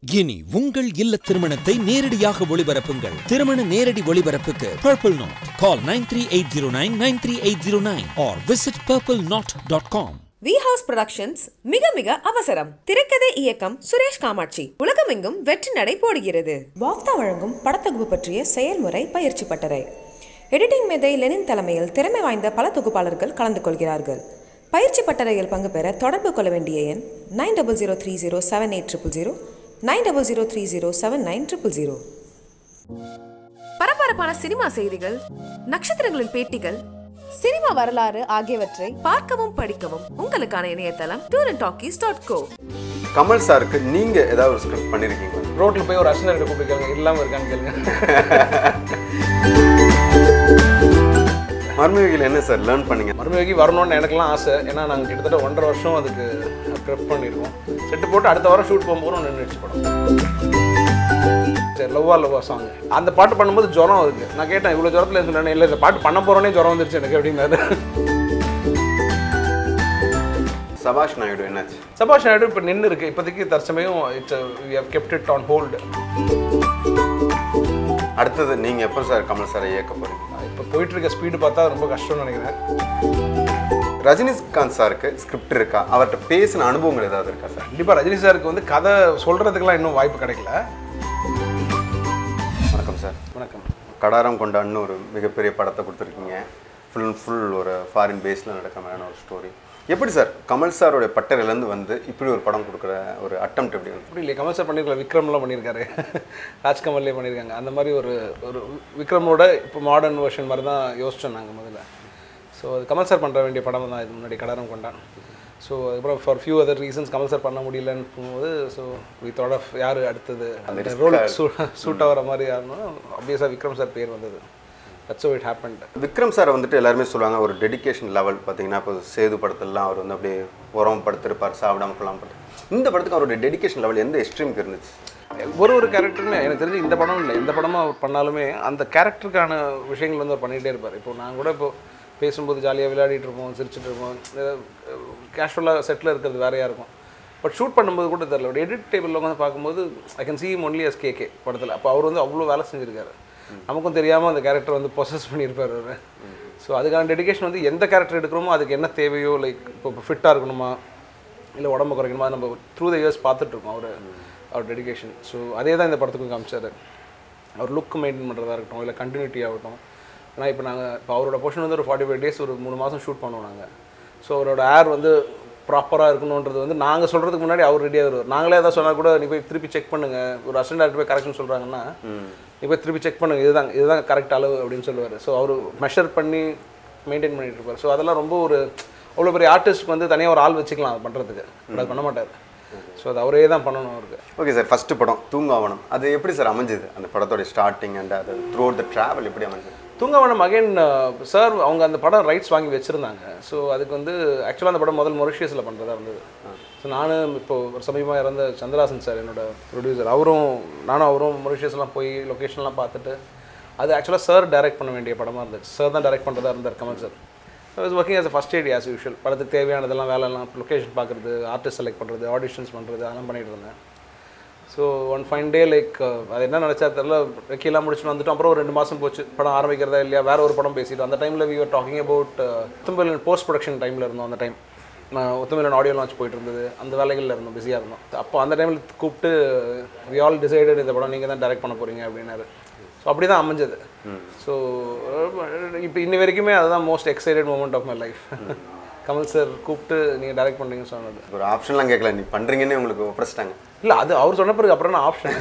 இனி உங்கள் இல்ல திருமணத்தை நேரடியாக ஒளிபரப்புங்கள் திருமண நேரடி ஒளிபரப்புக்கு purple knot call nine three eight zero nine nine three eight zero nine or visit purple knot dot com V house productions மிக மிக அவசரம் திரைக்கதை இயக்கம் சுரேஷ் காமாட்சி உலகமெங்கும் வெற்றி நடை போடுகிறது பாக்தா வழங்கும் படத்தொகுப்பு பற்றிய செயல்முறை பயிற்சி பட்டறை எடிட்டிங் மேதை லெனின் தலைமையில் திறமை வாய்ந்த பல தொகுப்பாளர்கள் கலந்து கொள்கிறார்கள் பயிற்சி பட்டறையில் பங்கு பெற தொடர்பு கொள்ள வேண்டிய எண் nine double zero three zero seven eight triple zero nine double zero three zero seven nine triple zero பரபரப்பான சினிமா செய்திகள் நட்சத்திரங்களின் பேட்டிகள் சினிமா வரலாறு ஆகியவற்றை பார்க்கவும் படிக்கவும் உங்களுக்கான இணையதளம் tour and talkies dot co Kamal சாருக்கு நீங்க ஏதாவது ஒரு ஸ்கிரிப்ட் பண்ணிருக்கீங்களா ரோட்ல போய் ஒரு அர்ச்சனை கூப்பிட்டு கேளுங்க இல்லாம இருக்கான்னு கேளுங்க மர்மவிகள் என்ன சார் லேர்ன் பண்ணீங்க மறுமைக்கு வரணும்னு எனக்கெல்லாம் ஆசை ஏன்னா நாங்கள் கிட்டத்தட்ட ஒன்றரை வருஷம் அதுக்கு ப்ரெப் பண்ணியிருக்கோம் செட்டு போட்டு அடுத்த வாரம் ஷூட் போகும்போது நின்றுச்சு படம் சரி லவ்வா லவ்வா சாங் அந்த பாட்டு பண்ணும்போது ஜுரம் இருக்கு நான் கேட்டேன் இவ்வளோ ஜுரத்தில் சொன்னேன் இல்லை இந்த பாட்டு பண்ண போகிறோன்னே ஜுரம் வந்துருச்சு எனக்கு அப்படின்னாரு சபாஷ் நாயுடு என்னாச்சு சபாஷ் நாயுடு இப்போ நின்று இருக்கு இப்போதைக்கு தற்சமயம் it's kept it on hold அடுத்தது நீங்க எப்போ சார் கமல் சாரை இயக்க போறீங்க இப்போ போயிட்டு இருக்க ஸ்பீடு பார்த்தா ரொம்ப கஷ்டம்னு நினைக்கிறேன் ரஜினிகாந்த் சாருக்கு ஸ்கிரிப்ட் இருக்கா அவர்கிட்ட பேசின அனுபவங்கள் ஏதாவது இருக்கா சார் கண்டிப்பாக ரஜினி சாருக்கு வந்து கதை சொல்கிறதுக்கெல்லாம் இன்னும் வாய்ப்பு கிடைக்கல வணக்கம் சார் வணக்கம் கடாரம் கொண்டான்னு ஒரு மிகப்பெரிய படத்தை கொடுத்துருக்கீங்க ஃபுல் அண்ட் ஃபுல் ஒரு ஃபாரின் பேஸில் நடக்கிற மாதிரியான ஒரு ஸ்டோரி எப்படி சார் கமல் சாரோடைய பட்டறையிலேருந்து வந்து இப்படி ஒரு படம் கொடுக்குற ஒரு அட்டம் எப்படி வந்து அப்படி இல்லையா கமல் சார் பண்ணியிருக்கல விக்ரம்லாம் பண்ணியிருக்காரு ராஜ்கமல்லே பண்ணியிருக்காங்க அந்த மாதிரி ஒரு ஒரு விக்ரமோட இப்போ மாடர்ன் வெர்ஷன் மாதிரி தான் யோசிச்சோம் நாங்கள் முதல்ல ஸோ அது கமல் சார் பண்ணுற வேண்டிய படம் தான் இது முன்னாடி கடாரம் கொண்டான் ஸோ அதுக்கப்புறம் for few other reasons Kamal sir பண்ண முடியலன்னு போகும்போது ஸோ வி தாட் ஆஃப் யார் அடுத்தது அந்த ரோல் சூட் ஆகிற மாதிரி யாருன்னா ஆப்வியஸாக விக்ரம் சார் பேர் வந்தது that's it happened Vikram sir வந்துட்டு எல்லாருமே சொல்லுவாங்க ஒரு டெடிகேஷன் லெவல் பார்த்தீங்கன்னா இப்போ சேது படத்துலலாம் அவர் வந்து அப்படியே உரம் படுத்திருப்பார் சாப்பிடாம கொள்ளாம படுத்து இந்த படத்துக்கு அவருடைய டெடிகேஷன் லெவல் எந்த எக்ஸ்ட்ரீமுக்கு இருந்துச்சு ஒரு ஒரு கேரக்டருமே எனக்கு தெரிஞ்சு இந்த படம் இல்லை எந்த படமும் அவர் பண்ணாலுமே அந்த கேரக்டருக்கான விஷயங்கள் வந்து அவர் பண்ணிகிட்டே இருப்பார் இப்போ நான் கூட இப்போ பேசும்போது ஜாலியாக விளையாடிட்டு இருப்போம் சிரிச்சிட்டு இருப்போம் கேஷுவலாக செட்டில் இருக்கிறது வேறையாக இருக்கும் பட் ஷூட் பண்ணும்போது கூட தெரியல ஒரு எடிட் டேபிளில் உட்காந்து பார்க்கும்போது I can see him only as KK படத்தில் அப்போ அவர் வந்து அவ்வளோ வேலை செஞ்சுருக்காரு நமக்கும் தெரியாமல் அந்த கேரக்டர் வந்து பொசஸ் பண்ணியிருப்பார் அவர் ஸோ அதுக்கான டெடிகேஷன் வந்து எந்த கேரக்டர் எடுக்கிறோமோ அதுக்கு என்ன தேவையோ லைக் இப்போ ஃபிட்டாக இருக்கணுமா இல்லை உடம்பு குறைக்கணுமா நம்ம த்ரூ த இயர்ஸ் பார்த்துட்ருக்கோம் அவர் அவர் டெடிகேஷன் ஸோ அதே தான் இந்த படத்துக்கும் காமிச்சார் அவர் லுக் மெயின்டைன் பண்ணுறதா இருக்கட்டும் இல்லை கண்டினியூட்டி ஆகட்டும் ஏன்னா இப்போ நாங்கள் இப்போ அவரோட போர்ஷன் வந்து ஒரு ஃபார்ட்டி ஃபைவ் டேஸ் ஒரு மூணு மாதம் ஷூட் பண்ணுவோம் நாங்கள் ஸோ அவரோட ஏர் வந்து ப்ராப்பராக இருக்கணுன்றது வந்து நாங்கள் சொல்கிறதுக்கு முன்னாடி அவர் ரெடியாக வருவார் நாங்களே ஏதாவது சொன்னால் கூட நீ போய் திருப்பி செக் பண்ணுங்க ஒரு அசிஸ்டன்ட் டேரக்டர் போய் கரெக்ஷன் சொல்கிறாங்கன்னா நீ போய் திருப்பி செக் பண்ணுங்க இதுதான் இதுதான் கரெக்ட் அளவு அப்படின்னு சொல்லுவார் ஸோ அவர் மெஷர் பண்ணி மெயின்டைன் பண்ணிட்டு இருப்பார் ஸோ அதெல்லாம் ரொம்ப ஒரு அவ்வளோ பெரிய ஆர்டிஸ்ட்க்கு வந்து தனியாக ஒரு ஆள் வச்சுக்கலாம் அது பண்ணுறதுக்கு பட் அது பண்ண மாட்டார் ஸோ அது அவரே தான் பண்ணணும் அவருக்கு ஓகே சார் ஃபஸ்ட்டு படம் தூங்காவனம் அது எப்படி சார் அமைஞ்சுது அந்த படத்தோட ஸ்டார்டிங் அண்ட் அது த்ரூ அவுட் த ட்ராவல் எப்படி அமைஞ்சது தூங்கவனம் அகைன் சார் அவங்க அந்த படம் ரைட்ஸ் வாங்கி வச்சுருந்தாங்க ஸோ அதுக்கு வந்து ஆக்சுவலாக அந்த படம் முதல் மொரிஷியஸில் பண்ணுறதா இருந்தது ஸோ நானும் இப்போ ஒரு சமீபமாக இறந்த சந்திராசன் சார் என்னோட ப்ரொடியூசர் அவரும் நானும் அவரும் மொரிஷியஸ்லாம் போய் லொக்கேஷன்லாம் பார்த்துட்டு அது ஆக்சுவலாக சார் டைரக்ட் பண்ண வேண்டிய படமாக இருந்துச்சு சார் தான் டைரக்ட் பண்ணுறதா இருந்தார் Kamal sir was working as first AD as usual படத்துக்கு தேவையானதெல்லாம் வேலைலாம் லொக்கேஷன் பார்க்குறது ஆர்டிஸ்ட் செலக்ட் பண்ணுறது ஆடிஷன்ஸ் பண்ணுறது அதெல்லாம் பண்ணிட்டு இருந்தேன் so one fine day like அது என்ன நினச்சா தெரில ரெக்கியெல்லாம் முடிச்சுட்டு வந்துட்டோம் அப்புறம் ஒரு ரெண்டு மாதம் போச்சு படம் ஆரம்பிக்கிறதா இல்லையா வேற ஒரு படம் பேசிட்டோம் அந்த டைமில் வி ஆர் டாக்கிங் அபவுட் உத்தம்பலன் போஸ்ட் ப்ரொடக்ஷன் டைமில் இருந்தோம் அந்த டைம் உத்தம்பலன் ஆடியோ லான்ச் போயிட்டு இருந்தது அந்த வேலைகளில் இருந்தோம் பிஸியாக இருந்தோம் அப்போ அந்த டைமில் கூப்பிட்டு வி ஆல் டிசைடட் இந்த படம் நீங்கள் தான் டைரக்ட் பண்ண போகிறீங்க அப்படின்னாரு ஸோ அப்படி தான் அமைஞ்சது ஸோ இப்போ இன்னி வரைக்குமே அதுதான் most excited moment of my life Kamal sir கூப்பிட்டு நீங்கள் டைரக்ட் பண்ணுறீங்கன்னு சொன்னது ஒரு ஆப்ஷன்லாம் கேட்கல நீ பண்ணுறீங்கன்னு உங்களுக்கு ஒப்படைச்சிட்டாங்க இல்லை அது அவர் சொன்ன பிறகு அப்புறம் நான் ஆப்ஷன்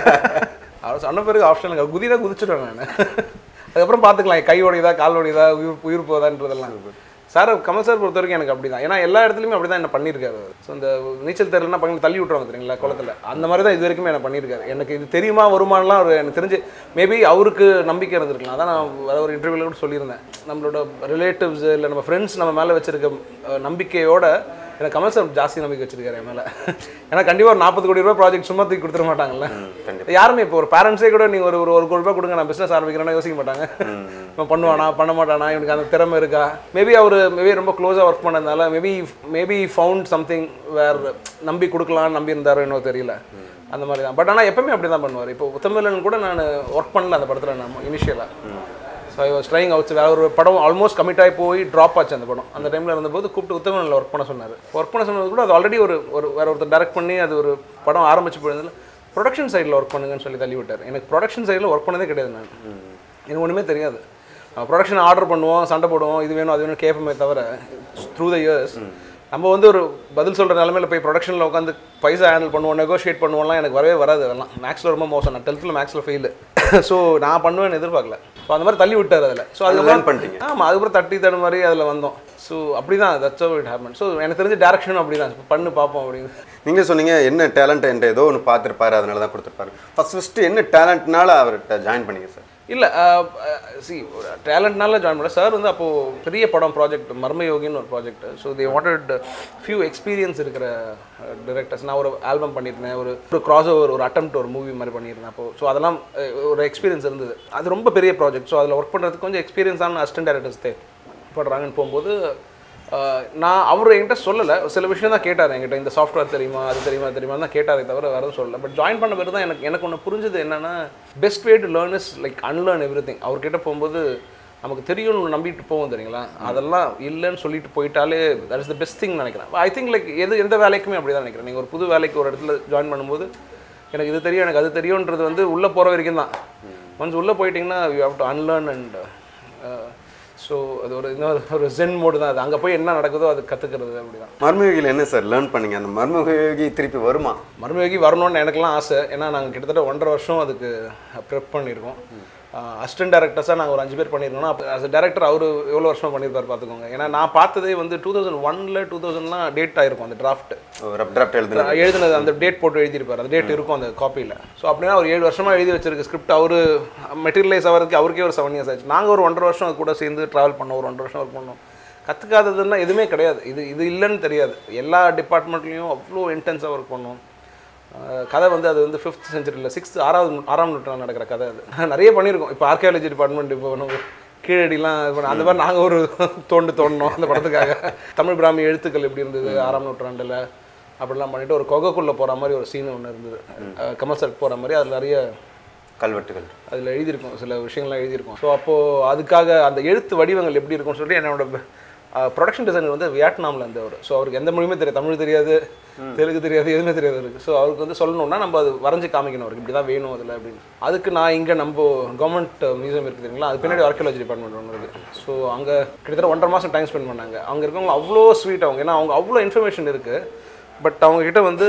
அவர் சொன்ன பிறகு ஆப்ஷன் இல்லை குதிதான் குதிச்சிடுவேன் நான் அதுக்கப்புறம் பார்த்துக்கலாம் கை உடையதா கால் உடையதா உயிர் உயிர் போதான்றதெல்லாம் சார் கமல் சார் பொறுத்த வரைக்கும் எனக்கு அப்படி தான் ஏன்னா எல்லா இடத்துலையுமே அப்படி தான் என்ன பண்ணியிருக்காரு ஸோ இந்த நீச்சல் தெரியலனா பக்கம் தள்ளி விட்டுருவாங்க தெரியுங்களா குளத்துல அந்த மாதிரி தான் இது வரைக்குமே என்ன பண்ணியிருக்காரு எனக்கு இது தெரியுமா வருமானலாம் அவர் எனக்கு தெரிஞ்சு மேபி அவருக்கு நம்பிக்கை இருந்திருக்கலாம் அதான் நான் வேற ஒரு இன்டர்வியூவில் கூட சொல்லியிருந்தேன் நம்மளோட ரிலேட்டிவ்ஸ் இல்லை நம்ம ஃப்ரெண்ட்ஸ் நம்ம மேலே வச்சிருக்க அஹ், நம்பிக்கையோட எனக்கு கமல் சார் ஜாஸ்தி நம்பிக்கை வச்சிருக்காரு என் மேலே ஏன்னா கண்டிப்பாக ஒரு நாற்பது கோடி ரூபாய் ப்ராஜெக்ட் சும்மா தூக்கி கொடுத்துட மாட்டாங்கல்ல கண்டிப்பா. யாருமே இப்போ ஒரு பேரண்ட்ஸே கூட நீங்கள் ஒரு ஒரு ஒரு கோடி ரூபாய் கொடுங்க நான் பிஸ்னஸ் ஆரம்பிக்கிறேன்னா யோசிக்க மாட்டாங்க இவன் பண்ணுவானா பண்ண மாட்டானா இவனுக்கு அந்த திறமை இருக்கா மேபி அவர் மேபி ரொம்ப க்ளோஸாக ஒர்க் பண்ணதுனால maybe maybe found something where நம்பி கொடுக்கலாம்னு நம்பி இருந்தாரோ என்னவோ தெரியல அந்த மாதிரி தான் பட் ஆனால் எப்பவுமே அப்படி தான் பண்ணுவார் இப்போ உத்தமிழன் கூட நான் ஒர்க் பண்ணல அந்த படத்தில் நான் இனிஷியலாக so I was trying outs வேறு ஒரு படம் ஆல்மோஸ்ட் கமிட் ஆகி போய் ட்ராப் ஆச்சு அந்த படம் அந்த டைமில் இருந்தபோது கூப்பிட்டு உத்தமனில் ஒர்க் பண்ண சொன்னார் ஒர்க் பண்ண சொன்னது கூட அது ஆல்ரெடி ஒரு ஒரு வேற ஒருத்தர் டைரக்ட் பண்ணி அது ஒரு படம் ஆரம்பிச்சு போயிருந்ததில் ப்ரொடக்ஷன் சைடில் ஒர்க் பண்ணுங்கன்னு சொல்லி தள்ளி விட்டார் எனக்கு ப்ரொடக்ஷன் சைடில் ஒர்க் பண்ணதே கிடையாது நான் எனக்கு ஒன்றுமே தெரியாது ப்ரொடக்ஷன் ஆர்டர் பண்ணுவோம் சண்டை போடுவோம் இது வேணும் அது வேணும் கேட்போமே தவிர த்ரூ த இயர்ஸ் நம்ம வந்து ஒரு பதில் சொல்கிற நிலமையில போய் ப்ரொடக்ஷனில் உட்காந்து பைசா ஹேண்டில் பண்ணுவோம் நெகோஷியேட் பண்ணுவோம்லாம் எனக்கு வரவே வராது அதெல்லாம் மேக்ஸில் ரொம்ப மோசம் நான் டுவெல்த்தில் மேக்ஸில் ஃபெயிலு ஸோ நான் பண்ணுவேன்னு எதிர்பார்க்கல ஸோ அந்த மாதிரி தள்ளி விட்டார் அதில் ஸோ learn அதுக்கப்புறம் பண்ணிட்டீங்க. ஆமாம் அதுக்கப்புறம் தட்டி தடு மாதிரி அதில் வந்தோம் ஸோ அப்படி தான் தட்ஸ் இட் ஹேப்பன் ஸோ எனக்கு தெரிஞ்ச டேரக்ஷனும் அப்படி தான் பண்ணு பார்ப்போம் அப்படின்னு நீங்களே சொன்னீங்க என்ன டேலண்ட் என்ற ஏதோ ஒன்று பார்த்துருப்பாரு அதனால தான் கொடுத்துருப்பாரு ஃபர்ஸ்ட் ஃபஸ்ட்டு என்ன டேலண்ட்னால அவர்கிட்ட ஜாயின் பண்ணீங்க சார் இல்லை சி ஒரு டேலண்ட்னால ஜாயின் பண்ணல சார் வந்து அப்போது பெரிய படம் ப்ராஜெக்ட் மர்மயோகின்னு ஒரு project so they wanted few experience இருக்கிற டிரெக்டர்ஸ் நான் ஒரு ஆல்பம் பண்ணியிருந்தேன் ஒரு ஒரு கிராஸ் ஓவர் ஒரு அட்டம் ஒரு மூவி மாதிரி பண்ணியிருந்தேன் அப்போ ஸோ அதெல்லாம் அஹ், ஒரு எக்ஸ்பீரியன்ஸ் இருந்தது அது ரொம்ப பெரிய ப்ராஜெக்ட் ஸோ அதில் ஒர்க் பண்ணுறதுக்கு கொஞ்சம் எக்ஸ்பீரியன்ஸான அசிஸ்டன்ட் டேரக்டர்ஸ் தேவைப்படுறாங்கன்னு போகும்போது அஹ், நான் அவர் என்கிட்ட சொல்லலை சில விஷயம் தான் கேட்டார் என்கிட்ட இந்த சாஃப்ட்வேர் தெரியுமா அது தெரியுமா அது தெரியுமா தான் கேட்டாரே தவிர வேறு எதுவும் சொல்லல பட் ஜாயின் பண்ண பிறகு தான் எனக்கு எனக்கு ஒன்று புரிஞ்சது என்னன்னா best way to learn is like unlearn every thing அவர்கிட்ட போகும்போது நமக்கு தெரியும்னு நம்பிட்டு போவோம் தெரியுங்களா அதெல்லாம் இல்லைன்னு சொல்லிட்டு போயிட்டாலே that is the best thing நினைக்கிறேன் ஐ திங்க் லைக் எது எந்த வேலைக்குமே அப்படி தான் நினைக்கிறேன் நீங்கள் ஒரு புது வேலைக்கு ஒரு இடத்துல ஜாயின் பண்ணும்போது எனக்கு இது தெரியும் எனக்கு அது தெரியும்ன்றது வந்து உள்ளே போகிற வரைக்கும் தான் ஒன்ஸ் உள்ளே போயிட்டீங்கன்னா you have to unlearn and so அது ஒரு இன்னொரு ஒரு ஜென் மோடு தான் அது அங்கே போய் என்ன நடக்குதோ அது கற்றுக்கிறது அப்படி தான் மர்மயோகியில் என்ன சார் லேர்ன் பண்ணீங்க அந்த மர்மயோகி திருப்பி வருமா மறுமையோகி வரணும்னு எனக்கெல்லாம் ஆசை ஏன்னா நாங்கள் கிட்டத்தட்ட ஒன்றரை வருஷம் அதுக்கு ப்ரெப் பண்ணியிருக்கோம் அசிஸ்டன்ட் டேரக்டர்ஸாக நாங்கள் ஒரு அஞ்சு பேர் பண்ணியிருக்கோம் அப்போ அஸ் டேரக்டர் அவர் எவ்வளோ வருஷமாக பண்ணியிருப்பார் பார்த்துக்கோங்க ஏன்னா நான் பார்த்ததே வந்து டூ தௌசண்ட் ஒனில் டூ தௌசண்ட்லாம் டேட் ஆயிருக்கும் அந்த டிராஃப்ட் ரப் டிராஃப்ட் எழுதுனா எழுதுனது அந்த டேட் போட்டு எழுதியிருப்பார் அந்த டேட் இருக்கும் அந்த காப்பியில் ஸோ அப்படின்னா ஒரு ஏழு வருஷமாக எழுதி வச்சிருக்க ஸ்கிரிப்ட் அவர் மெட்டீரியலைஸ் ஆகிறதுக்கு அவருக்கே ஒரு செவன் இயர்ஸ் ஆச்சு நாங்கள் ஒரு ஒன்றரை வருஷம் அது கூட சேர்ந்து ட்ராவல் பண்ணோம் ஒரு ஒன்றரை வருஷம் ஒர்க் பண்ணோம் கற்றுக்காததுன்னா எதுவுமே கிடையாது இது இது இல்லைன்னு தெரியாது எல்லா டிபார்ட்மெண்ட்லேயும் அவ்வளோ இன்டென்ஸாக ஒர்க் பண்ணோம் அஹ் கதை வந்து அது வந்து ஃபிஃப்த் செஞ்சுரியில் சிக்ஸ்த் ஆறாவது நூ- ஆறாம் நூற்றாண்டு நடக்கிற கதை அது நிறைய பண்ணியிருக்கோம் இப்போ ஆர்கியாலஜி டிபார்ட்மெண்ட் இப்போ நம்ம கீழடிலாம் இது பண்ண அந்த மாதிரி நாங்கள் ஒரு தோண்டு தோண்டினோம் அந்த படத்துக்காக தமிழ் பிராமி எழுத்துக்கள் எப்படி இருந்தது ஆறாம் நூற்றாண்டில் அப்படிலாம் பண்ணிட்டு ஒரு கொகைக்குள்ளே போகிற மாதிரி ஒரு சீன் ஒன்று இருந்தது அஹ் கமல் சார் போகிற மாதிரி அதில் நிறைய கல்வெட்டுகள் அதில் எழுதியிருக்கோம் சில விஷயங்கள்லாம் எழுதியிருக்கோம் ஸோ அப்போது அதுக்காக அந்த எழுத்து வடிவங்கள் எப்படி இருக்கும்னு சொல்லிட்டு என்னோட ப்ரொடக்ஷன் டிசைனர் வந்து வியட்நாமில் இருந்தவர் ஸோ அவருக்கு எந்த மொழியுமே தெரியாது தமிழ் தெரியாது தெலுங்கு தெரியாது எதுவுமே தெரியாது அவருக்கு ஸோ அவருக்கு வந்து சொல்லணும்னா நம்ம அது வரைஞ்சு காமிக்கணும் அவருக்கு இப்படி தான் வேணும் அதில் அப்படின்னு அதுக்கு நான் இங்கே நம்ம கவர்மெண்ட் மியூசியம் இருக்குது தெரியுங்களா அது பின்னாடி ஆர்கியாலஜி டிபார்ட்மெண்ட் ஒன்று இருக்குது ஸோ அங்கே கிட்டத்தட்ட ஒன்றரை மாதம் டைம் ஸ்பெண்ட் பண்ணாங்க அங்கே இருக்கவங்க அவ்வளோ ஸ்வீட் அவங்க ஏன்னா அவங்க அவ்வளோ இன்ஃபர்மேஷன் இருக்குது பட் அவங்க கிட்ட வந்து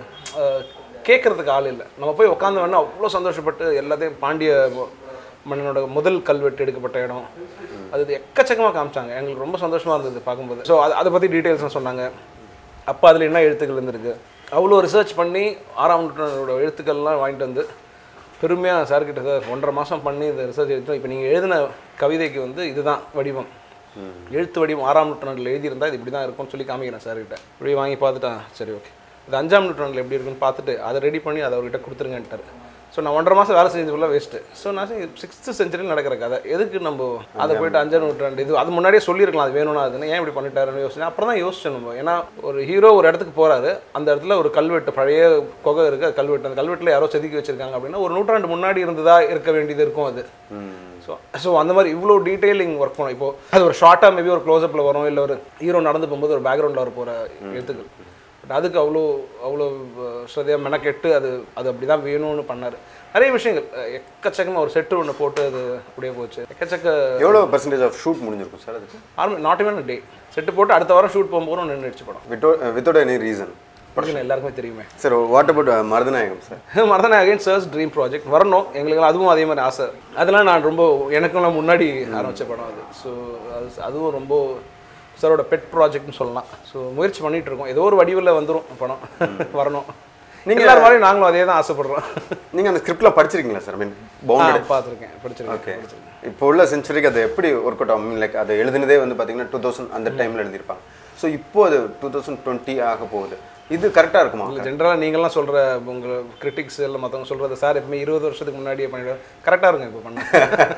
கேட்குறதுக்கு ஆள் இல்லை நம்ம போய் உட்காந்து வேணா அவ்வளோ சந்தோஷப்பட்டு எல்லாத்தையும் பாண்டிய ம- மன்னனோட முதல் கல்வெட்டு எடுக்கப்பட்ட இடம் அது எக்கச்சக்கமாக காமிச்சாங்க எங்களுக்கு ரொம்ப சந்தோஷமாக இருந்தது பார்க்கும்போது ஸோ அது அதை பற்றி டீட்டெயில்ஸும் சொன்னாங்க அப்போ அதில் என்ன எழுத்துக்கள் இருந்திருக்கு அவ்வளோ ரிசர்ச் பண்ணி ஆறாம் நூற்றாண்டோட எழுத்துக்கள்லாம் வாங்கிட்டு வந்து பெருமையாக சார்கிட்ட சார் ஒன்றரை மாதம் பண்ணி இந்த ரிசர்ச் எடுத்தோம் இப்போ நீங்கள் எழுதின கவிதைக்கு வந்து இதுதான் வடிவம் எழுத்து வடிவம் ஆறாம் நூற்றாண்டில் எழுதியிருந்தா இது இப்படி தான் இருக்கும்னு சொல்லி காமிக்கிறேன் சார்கிட்ட இப்படி வாங்கி பார்த்துட்டேன் சரி ஓகே இது அஞ்சாம் நூற்றாண்டில் எப்படி இருக்குன்னு பார்த்துட்டு அதை ரெடி பண்ணி அதை அவர்கிட்ட கொடுத்துருங்கன்ட்டார் ஸோ நான் ஒன்றரை மாதம் வேலை செஞ்சதுக்குள்ள வேஸ்ட்டு ஸோ நான் சிக்ஸ்த்து செஞ்சுரியில் நடக்கிற கதை எதுக்கு நம்ம அதை போயிட்டு அஞ்சாம் நூற்றாண்டு இது அது முன்னாடியே சொல்லியிருக்கலாம் அது வேணும்னா அதுன்னு ஏன் இப்படி பண்ணிட்டாருன்னு யோசிச்சேன் அப்புறம் தான் யோசிச்சேன் நம்ம ஏன்னா ஒரு ஹீரோ ஒரு இடத்துக்கு போகிறாரு அந்த இடத்துல ஒரு கல்வெட்டு பழைய குகை இருக்குது அது கல்வெட்டு அந்த கல்வெட்டில் யாரோ செதுக்கி வச்சிருக்காங்க அப்படின்னா ஒரு நூற்றாண்டு முன்னாடி இருந்ததா இருக்க வேண்டியது இருக்கும் அது ஸோ ஸோ அந்த மாதிரி இவ்வளோ டீட்டெயிலிங் ஒர்க் பண்ணும் இப்போ அது ஒரு ஷார்ட்டாக மேபி ஒரு க்ளோஸ்அப்பில் வரும் இல்லை ஒரு ஹீரோ நடந்து போகும்போது ஒரு பேக்ரவுண்டில் வர போகிற எழுத்துக்கள் பட் அதுக்கு அவ்வளோ அவ்வளோ ஸ்ரதையாக மெனக்கெட்டு அது அது அப்படி தான் வேணும்னு பண்ணார் நிறைய விஷயங்கள் அஹ், எக்கச்சக்கமாக ஒரு செட்டு ஒன்று போட்டு அது அப்படியே போச்சு எக்கச்சக்க எவ்வளோ பர்சன்டேஜ் ஆஃப் ஷூட் முடிஞ்சிருக்கும் சார் அதுக்கு army not even day set போட்டு அடுத்த வாரம் ஷூட் போகும்போது நின்றுச்சு படம் வித்தோ வித்தவுட் எனி ரீசன் படத்தில் எல்லாருக்குமே தெரியுமே sir what about Marudhanayagam sir மறந்தானே அகைன் சர்ஸ் ட்ரீம் ப்ராஜெக்ட் வரணும் எங்களுக்கு அதுவும் அதே மாதிரி ஆசை அதெல்லாம் நான் ரொம்ப எனக்குலாம் முன்னாடி ஆரம்பிச்ச படம் அது ஸோ அது அதுவும் ரொம்ப சாரோட பெட் ப்ராஜெக்ட்னு சொல்லலாம் ஸோ முயற்சி பண்ணிட்டு இருக்கோம் ஏதோ ஒரு வடிவில் வந்துடும் படம் வரணும் நீங்கள் எல்லாரும் மாதிரி நாங்களும் அதே தான் ஆசைப்படுறோம் நீங்கள் அந்த ஸ்கிரிப்டில் படிச்சிருக்கீங்களா சார் ஐ மீன் பவுண்டட் பார்த்துருக்கேன் படிச்சிருக்கேன் ஓகே இப்போ உள்ள செஞ்சுரிக்கு அது எப்படி ஒர்க் அவுட் ஆகும் லைக் அது எழுதுனதே வந்து பார்த்தீங்கன்னா டூ தௌசண்ட் அந்த டைமில் எழுதியிருப்பாங்க ஸோ இப்போ அது டூ தௌசண்ட் டுவெண்ட்டி ஆக போகுது இது கரெக்டாக இருக்குமா இல்லை ஜென்ரலாக நீங்களாம் சொல்கிற உங்கள் கிரிட்டிக்ஸ் இல்லை மற்றவங்க சொல்கிறது சார் எப்பவுமே இருபது வருஷத்துக்கு முன்னாடியே பண்ணிடுவேன் கரெக்டாக இருங்க இப்போ பண்ண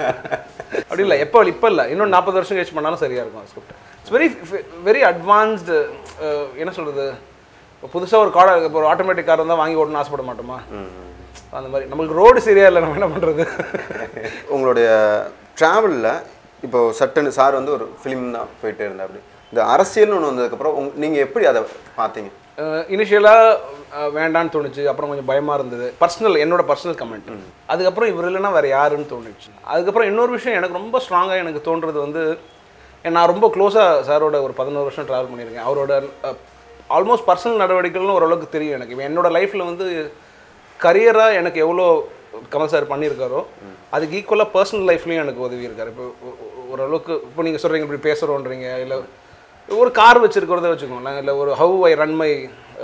அப்படி இல்லை எப்போ இப்போ இல்லை இன்னும் நாற்பது வருஷம் கழிச்சு பண்ணாலும் சரியாக இருக்கும் script it's very very advanced என்ன சொல்கிறது புதுசாக ஒரு கார் இப்போ ஒரு ஆட்டோமேட்டிக் கார் இருந்தால் வாங்கி ஓட்டணும்னு ஆசைப்பட மாட்டோமா அந்த மாதிரி நம்மளுக்கு ரோடு சரியா இல்லை நம்ம என்ன பண்ணுறது உங்களுடைய ட்ராவலில் இப்போ சட்டுன்னு சார் வந்து ஒரு ஃபிலிம் தான் போயிட்டே இருந்தா அப்படி இந்த அரசியல்னு ஒன்று வந்ததுக்கப்புறம் உங் நீங்கள் எப்படி அதை பார்த்தீங்க இனிஷியலாக வேண்டான்னு தோணுச்சு அப்புறம் கொஞ்சம் பயமாக இருந்தது பர்சனல் என்னோட பர்சனல் கமெண்ட் அதுக்கப்புறம் இவர் இல்லைன்னா வேறு யாருன்னு தோணுச்சு அதுக்கப்புறம் இன்னொரு விஷயம் எனக்கு ரொம்ப ஸ்ட்ராங்காக எனக்கு தோன்றது வந்து நான் ரொம்ப க்ளோஸாக சாரோட ஒரு பதினோரு வருஷம் ட்ராவல் பண்ணியிருக்கேன் அவரோட ஆல்மோஸ்ட் பர்சனல் நடவடிக்கைகளும் ஓரளவுக்கு தெரியும் எனக்கு இப்ப என்னோட லைஃப்பில் வந்து கரியராக எனக்கு எவ்வளோ கமல் சார் பண்ணியிருக்காரோ அதுக்கு ஈக்குவலாக பர்சனல் லைஃப்லையும் எனக்கு உதவி இருக்காரு இப்போ ஒ- ஒ- ஓரளவுக்கு இப்போ நீங்கள் சொல்கிறீங்க இப்படி பேசுகிறோன்றீங்க இல்லை ஒரு கார் வச்சிருக்கிறத வச்சுக்கோங்களேன் இல்லை ஒரு how I run my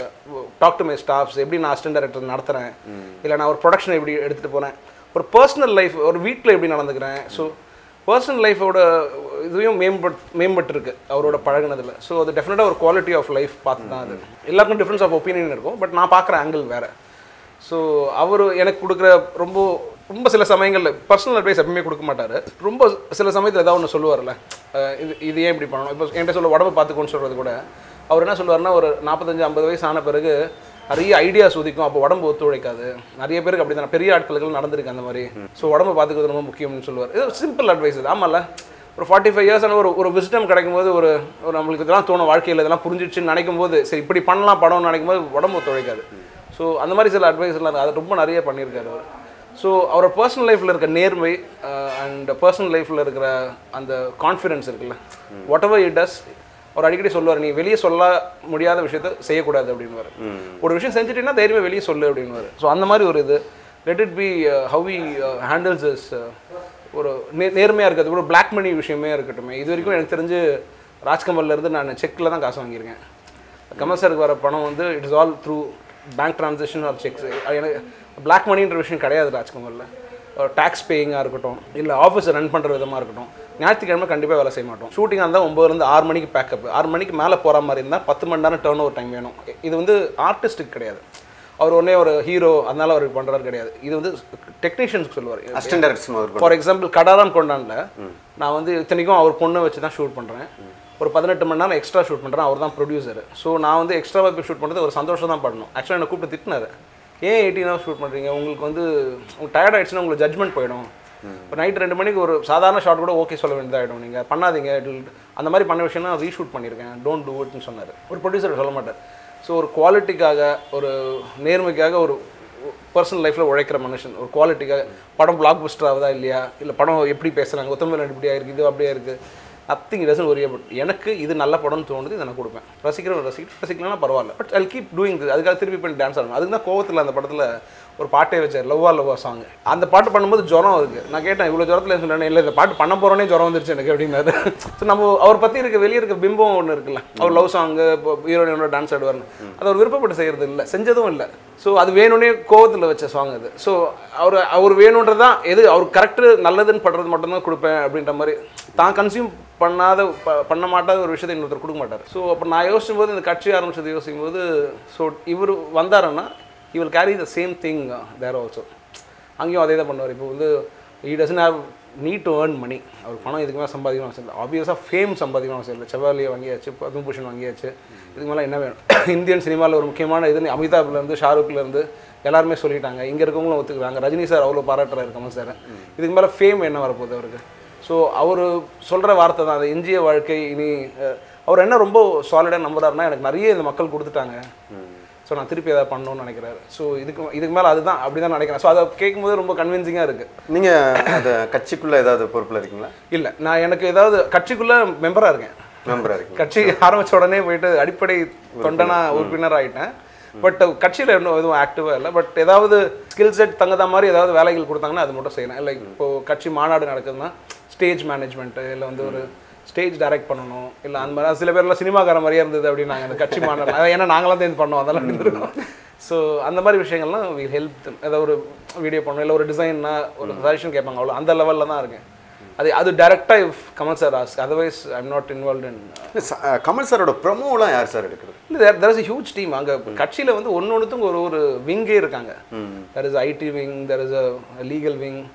talk to my staffs எப்படி நான் அசிஸ்டன்ட் டைரக்டர் நடத்துகிறேன் இல்லை நான் ஒரு ப்ரொடக்ஷன் எப்படி எடுத்துகிட்டு போகிறேன் ஒரு பர்சனல் லைஃப் ஒரு வீட்டில் எப்படி நடந்துக்கிறேன் ஸோ பர்சனல் லைஃபோட இதுவும் மேம்பட் மேம்பட்டிருக்கு அவரோட பழகுனதில் ஸோ அது டெஃபினட்டாக ஒரு குவாலிட்டி ஆஃப் லைஃப் பார்த்து தான் அது எல்லாருக்கும் டிஃப்ரென்ஸ் ஆஃப் ஒப்பீனியன் இருக்கும் பட் நான் பார்க்குற ஆங்கிள் வேறு ஸோ அவர் எனக்கு கொடுக்குற ரொம்ப ரொம்ப சில சமயங்களில் பர்சனல் அட்வைஸ் எப்பவுமே கொடுக்க மாட்டார் ரொம்ப சில சமயத்தில் ஏதாவது ஒன்று சொல்லுவார்ல அஹ் இது இது ஏன் இப்படி பண்ணணும் இப்போ என்கிட்ட சொல்ல உடம்பு பார்த்துக்கோன்னு சொல்கிறது கூட அவர் என்ன சொல்லுவார்னா ஒரு நாற்பத்தஞ்சு ஐம்பது வயசு ஆன பிறகு நிறைய ஐடியாஸ் உதிக்கும் அப்போ உடம்பு ஒத்துழைக்காது நிறைய பேருக்கு அப்படி தான் பெரிய ஆட்களுக்கு நடந்திருக்கு அந்த மாதிரி ஸோ உடம்பு பார்த்துக்கிறது ரொம்ப முக்கியம்னு சொல்லுவார் இது சிம்பிள் அட்வைஸ் இது ஆமாம்ல ஒரு ஃபார்ட்டி ஃபைவ் இயர்ஸ் ஒரு ஒரு விசிட்டம் கிடைக்கும் போது ஒரு ஒரு நம்மளுக்கு இதெல்லாம் தோணும் வாழ்க்கையில் இதெல்லாம் புரிஞ்சிடுச்சுன்னு நினைக்கும் போது சரி இப்படி பண்ணலாம் படம்னு நினைக்கும் போது உடம்பு ஒத்துழைக்காது ஸோ அந்த மாதிரி சில அட்வைஸ்லாம் அது ரொம்ப நிறைய பண்ணியிருக்காரு அவர் ஸோ அவரோட பர்சனல் லைஃப்பில் இருக்க நேர்மை அண்ட் பர்சனல் லைஃப்பில் இருக்கிற அந்த கான்ஃபிடென்ஸ் இருக்குல்ல வாட் எவர் இட் டஸ் அவர் அடிக்கடி சொல்லுவார் நீ வெளியே சொல்ல முடியாத விஷயத்த செய்யக்கூடாது அப்படின்னுவார் ஒரு விஷயம் செஞ்சுட்டீங்கன்னா தைரியமே வெளியே சொல்லு அப்படின்னுவார் ஸோ அந்த மாதிரி ஒரு இது let it be how he handles is ஒரு நே நேர்மையாக இருக்கிறது ஒரு பிளாக் மணி விஷயமே இருக்கட்டுமே இது வரைக்கும் எனக்கு தெரிஞ்சு ராஜ்கமல்ல இருந்து நான் செக்கில் தான் காசு வாங்கியிருக்கேன் கமல் சாருக்கு வர பணம் வந்து it is all through bank transaction or cheques எனக்கு பிளாக் மணின்ற விஷயம் கிடையாது ராஜ்கமலில் டேக்ஸ் பேயிங்காக இருக்கட்டும் இல்லை ஆஃபீஸை ரன் பண்ணுற விதமாக இருக்கட்டும் ஞாயிற்றுக்கிழமை கண்டிப்பாக வேலை செய்ய மாட்டோம் ஷூட்டிங் இருந்தால் ஒம்பதுலேருந்து ஆறு மணிக்கு பேக்கப் ஆறு மணிக்கு மேலே போகிற மாதிரி இருந்தால் பத்து மணி நேரம் டேர்ன் ஓவர் டைம் வேணும் இது வந்து ஆர்டிஸ்ட்டுக்கு கிடையாது அவர் ஒன்றே ஒரு ஹீரோ அதனால அவர் பண்ணுறாரு கிடையாது இது வந்து டெக்னீஷியன்ஸ்க்கு சொல்லுவார் அசிஸ்டன்ட் டைரக்டர்ஸ் முதல் ஃபார் எக்ஸாம்பிள் கடாராம் கொண்டான்ல நான் வந்து இத்தனைக்கும் அவர் பொண்ணை வச்சு தான் ஷூட் பண்ணுறேன் ஒரு பதினெட்டு மணி நேரம் எக்ஸ்ட்ரா ஷூட் பண்ணுறேன் அவர் தான் ப்ரொடியூசர் ஸோ நான் வந்து எக்ஸ்ட்ராவாக போய் ஷூட் பண்ணுறது ஒரு சந்தோஷம் தான் பண்ணணும் ஆக்சுவலாக என்னை கூப்பிட்டு திட்டினாரு ஏன் எயிட்டீன் ஹவர்ஸ் ஷூட் பண்ணுறீங்க உங்களுக்கு வந்து உங்களுக்கு டயர்ட் ஆயிடுச்சுன்னா உங்களுக்கு ஜட்மெண்ட் போயிடும் இப்போ நைட் ரெண்டு மணிக்கு ஒரு சாதாரண ஷாட் கூட ஓகே சொல்ல வேண்டியதாகிடும் நீங்கள் பண்ணாதீங்க it will- அந்த மாதிரி பண்ண விஷயம் நான் ரீஷூட் பண்ணியிருக்கேன் டோன்ட் டூ இட்னு சொன்னார் ஒரு ப்ரொடியூசர் சொல்ல மாட்டார் ஸோ ஒரு குவாலிட்டிக்காக ஒரு நேர்மைக்காக ஒரு பர்சனல் லைஃப்பில் உழைக்கிற மனுஷன் ஒரு குவாலிட்டிக்காக படம் பிளாக் பஸ்டர் ஆகுதா இல்லையா இல்லை படம் எப்படி பேசுகிறாங்க ஒத்தமிழ் இப்படியா இருக்குது இது அப்படியா இருக்குது நத்திங் டசன் ஒரி பட் எனக்கு இது நல்ல படம்னு தோணுது இதை நான் கொடுப்பேன் ரசிக்கிறவன் ரசிக்க ரசிக்கலன்னா பரவாயில்ல பட் ஐ கீப் டூயிங் அதுக்காக திருப்பி பண்ணி டான்ஸ் ஆடணும் அதுக்கு தான் கோவத்தில் அந்த படத்தில் ஒரு பாட்டே வச்சார் லவ்வா லவ்வா சாங் அந்த பாட்டு பண்ணும்போது ஜுரம் இருக்கு நான் கேட்டேன் இவ்வளோ ஜுரத்தில் சொன்னேன் இல்லை இந்த பாட்டு பண்ண போகிறோன்னே ஜுரம் வந்துருச்சு எனக்கு அப்படின்னாரு ஸோ நம்ம அவர் பற்றி இருக்க வெளியே இருக்க பிம்பம் ஒன்று இருக்குல்ல அவர் லவ் சாங்கு இப்போ ஹீரோயினோட டான்ஸ் ஆடுவார்னு அது அவர் விருப்பப்பட்டு செய்கிறது இல்லை செஞ்சதும் இல்லை ஸோ அது வேணும்னே கோவத்தில் வச்ச சாங் அது ஸோ அவர் அவர் வேணுன்றது தான் எது அவர் கரெக்டு நல்லதுன்னு படுறது மட்டும்தான் கொடுப்பேன் அப்படின்ற மாதிரி தான் கன்சியூம் பண்ணாத ப- பண்ண மாட்டாத ஒரு விஷயத்தை இன்னொருத்தர் கொடுக்க மாட்டார் ஸோ அப்போ நான் யோசிக்கும் போது இந்த கட்சி ஆரம்பிச்சது யோசிக்கும் போது ஸோ இவர் வந்தாருன்னா he will carry the same thing there also அங்கேயும் அதே தான் பண்ணுவார் இப்போ வந்து he doesn't have need to earn money அவர் பணம் இதுக்கு மேலே சம்பாதிக்கணும் அவசியம் இல்லை ஆப்வியஸாக ஃபேம் சம்பாதிக்கணும் அவசியம் இல்லை செவாலியை வாங்கியாச்சு பத்மபூஷன் வாங்கியாச்சு இதுக்கு மேலே என்ன வேணும் இந்தியன் சினிமாவில் ஒரு முக்கியமான இது அமிதாப்லேருந்து ஷாருக்லேருந்து எல்லாருமே சொல்லிட்டாங்க இங்கே இருக்கவங்களும் ஒத்துக்கிறாங்க ரஜினி சார் அவ்வளோ பாராட்டுறாரு கமல் சார் இதுக்கு மேலே ஃபேம் என்ன வரப்போகுது அவருக்கு ஸோ அவர் சொல்கிற வார்த்தை தான் அது எஞ்சிய வாழ்க்கை இனி அஹ், அவர் என்ன ரொம்ப சாலிடாக நம்புறாருன்னா எனக்கு நிறைய இந்த மக்கள் கொடுத்துட்டாங்க ஸோ நான் திருப்பி எதாவது பண்ணணும்னு நினைக்கிறாரு ஸோ இதுக்கு இதுக்கு மேலே அதுதான் அப்படி தான் நினைக்கிறேன் ஸோ அதை கேட்கும்போது ரொம்ப கன்வின்சிங்காக இருக்குது நீங்கள் அந்த கட்சிக்குள்ளே ஏதாவது பொறுப்பில் இருக்கீங்களா இல்லை நான் எனக்கு ஏதாவது கட்சிக்குள்ளே மெம்பராக இருக்கேன் மெம்பராக இருக்கீங்க கட்சி ஆரம்பிச்ச உடனே போயிட்டு அடிப்படை தொண்டனா உறுப்பினர் ஆயிட்டேன் பட் கட்சியில் இன்னும் எதுவும் ஆக்டிவாக இல்லை பட் ஏதாவது ஸ்கில் செட் தகுந்த மாதிரி ஏதாவது வேலைகள் கொடுத்தாங்கன்னா அது மட்டும் செய்யணும் லைக் இப்போ கட்சி மாநாடு நடக்குதுன்னா ஸ்டேஜ் மேனேஜ்மெண்ட்டு இல்லை வந்து ஒரு ஸ்டேஜ் டைரக்ட் பண்ணணும் இல்லை அந்த மாதிரி சில பேர்லாம் சினிமாக்கார மாதிரியே இருந்தது அப்படின்னாங்க அந்த கட்சி மாநாடு அதான் ஏன்னா நாங்களாம் தான் இது பண்ணோம் அதெல்லாம் இருந்திருக்கோம் ஸோ அந்த மாதிரி விஷயங்கள்லாம் வி ஹெல்ப் ஏதாவது ஒரு வீடியோ பண்ணணும் இல்லை ஒரு டிசைன்னா ஒரு சஜஷன் கேட்பாங்க அவ்வளோ அந்த லெவலில் தான் இருக்கேன் அது அது டேரெக்டாக if Kamal sir ask otherwise I am not involve in ச- அஹ் கமல் சாரோட ப்ரமோலாம் யார் சார் எடுக்கிறது இல்லை there there is huge team அங்கே கட்சியில் வந்து ஒன்று ஒன்றுத்துக்கும் ஒரு ஒரு விங்கே இருக்காங்க there is IT wing there is a legal wing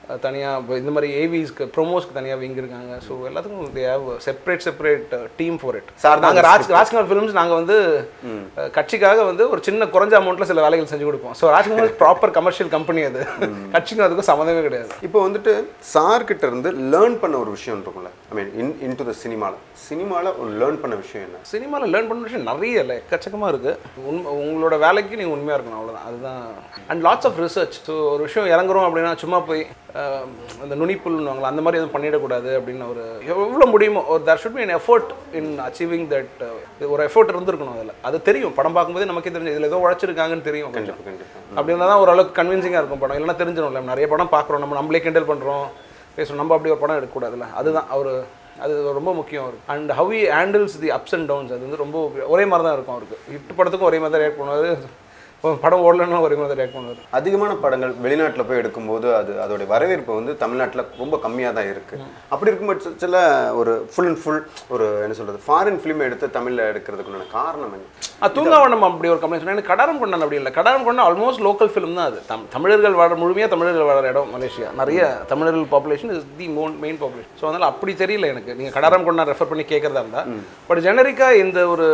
தனியாக இப்போ இந்த மாதிரி ஏவிஸ்க்கு ப்ரொமோஸ்க்கு தனியாக விங் இருக்காங்க ஸோ எல்லாத்துக்கும் they have separate separate team for it Sir தான் நாங்கள் ராஜ் ராஜ்குமார் ஃபிலிம்ஸ் நாங்கள் வந்து அஹ், கட்சிக்காக வந்து ஒரு சின்ன குறைஞ்ச அமௌண்ட்டில் சில வேலைகள் செஞ்சு கொடுப்போம் so Rajkumar proper commercial company அது கட்சிக்கும் அதுக்கும் சம்மந்தமே கிடையாது இப்போ வந்துட்டு சார் கிட்ட இருந்து லேர்ன் பண்ண ஒரு விஷயம் இருக்கும்ல ஐ மீன் இன் இன் டு த சினிமாவில் சினிமாவில் ஒரு லேர்ன் பண்ண விஷயம் என்ன சினிமாவில் லேர்ன் பண்ண விஷயம் நிறைய இல்லை எக்கச்சக்கமாக இருக்குது உண்மை உங்களோட வேலைக்கு நீங்கள் உண்மையாக இருக்கணும் அவ்வளோதான் அதுதான் and lots of research so ஒரு விஷயம் இறங்குறோம் அப்படின்னா சும்மா போய் அஹ், அந்த நுனிப்புல்னுவாங்களா அந்த மாதிரி எதுவும் பண்ணிடக்கூடாது அப்படின்னு ஒரு எவ்வளோ முடியுமோ ஒரு there should be an effort in achieving that ஒரு எஃபோர்ட் இருந்திருக்கணும் அதில் அது தெரியும் படம் பார்க்கும்போது நமக்கே தெரிஞ்சு இதில் ஏதோ உழைச்சிருக்காங்கன்னு தெரியும் கொஞ்சம் கண்டிப்பாக கண்டிப்பாக அப்படி இருந்தால் தான் ஓரளவுக்கு கன்வின்சிங்காக இருக்கும் படம் இல்லைன்னா தெரிஞ்சிடும்ல நிறைய படம் பார்க்குறோம் நம்ம நம்மளே கிண்டல் பண்ணுறோம் பேசுகிறோம் நம்ம அப்படி ஒரு படம் எடுக்கக்கூடாதுல்ல அதுதான் அவர் அது ரொம்ப முக்கியம் அவருக்கு and how he handles the ups and downs அது வந்து ரொம்ப ஒரே மாதிரி தான் இருக்கும் அவருக்கு ஹிட் படத்துக்கும் ஒரே மாதிரி தான் ரியாக்ட் பண்ணுவார் படம் ஓடலன்னா ஒரே மாதிரி தான் ரியாக்ட் பண்ணுவார் அதிகமான படங்கள் வெளிநாட்டில் போய் எடுக்கும்போது அது அதோடைய வரவேற்பு வந்து தமிழ்நாட்டில் ரொம்ப கம்மியாக தான் இருக்குது அப்படி இருக்கும் பட்சத்தில் ஒரு ஃபுல் அண்ட் ஃபுல் ஒரு என்ன சொல்கிறது ஃபாரின் ஃபிலிம் எடுத்து தமிழில் எடுக்கிறதுக்குண்டான காரணம் என்ன அது தூங்காவனம் அப்படி ஒரு கம்பெனி சொன்னேன் எனக்கு கடாரம் கொண்டான் அப்படி இல்லை கடாரம் கொண்டான் ஆல்மோஸ்ட் லோக்கல் ஃபிலிம் தான் அது தம் தமிழர்கள் வாழ முழுமையாக தமிழர்கள் வாழற இடம் மலேசியா நிறைய தமிழர்கள் பாப்புலேஷன் இஸ் தி மோன் மெயின் பாப்புலேஷன் ஸோ அதனால் அப்படி தெரியல எனக்கு நீங்கள் கடாரம் கொண்டான் ரெஃபர் பண்ணி கேட்குறதா இருந்தால் பட் ஜெனரிக்காக இந்த ஒரு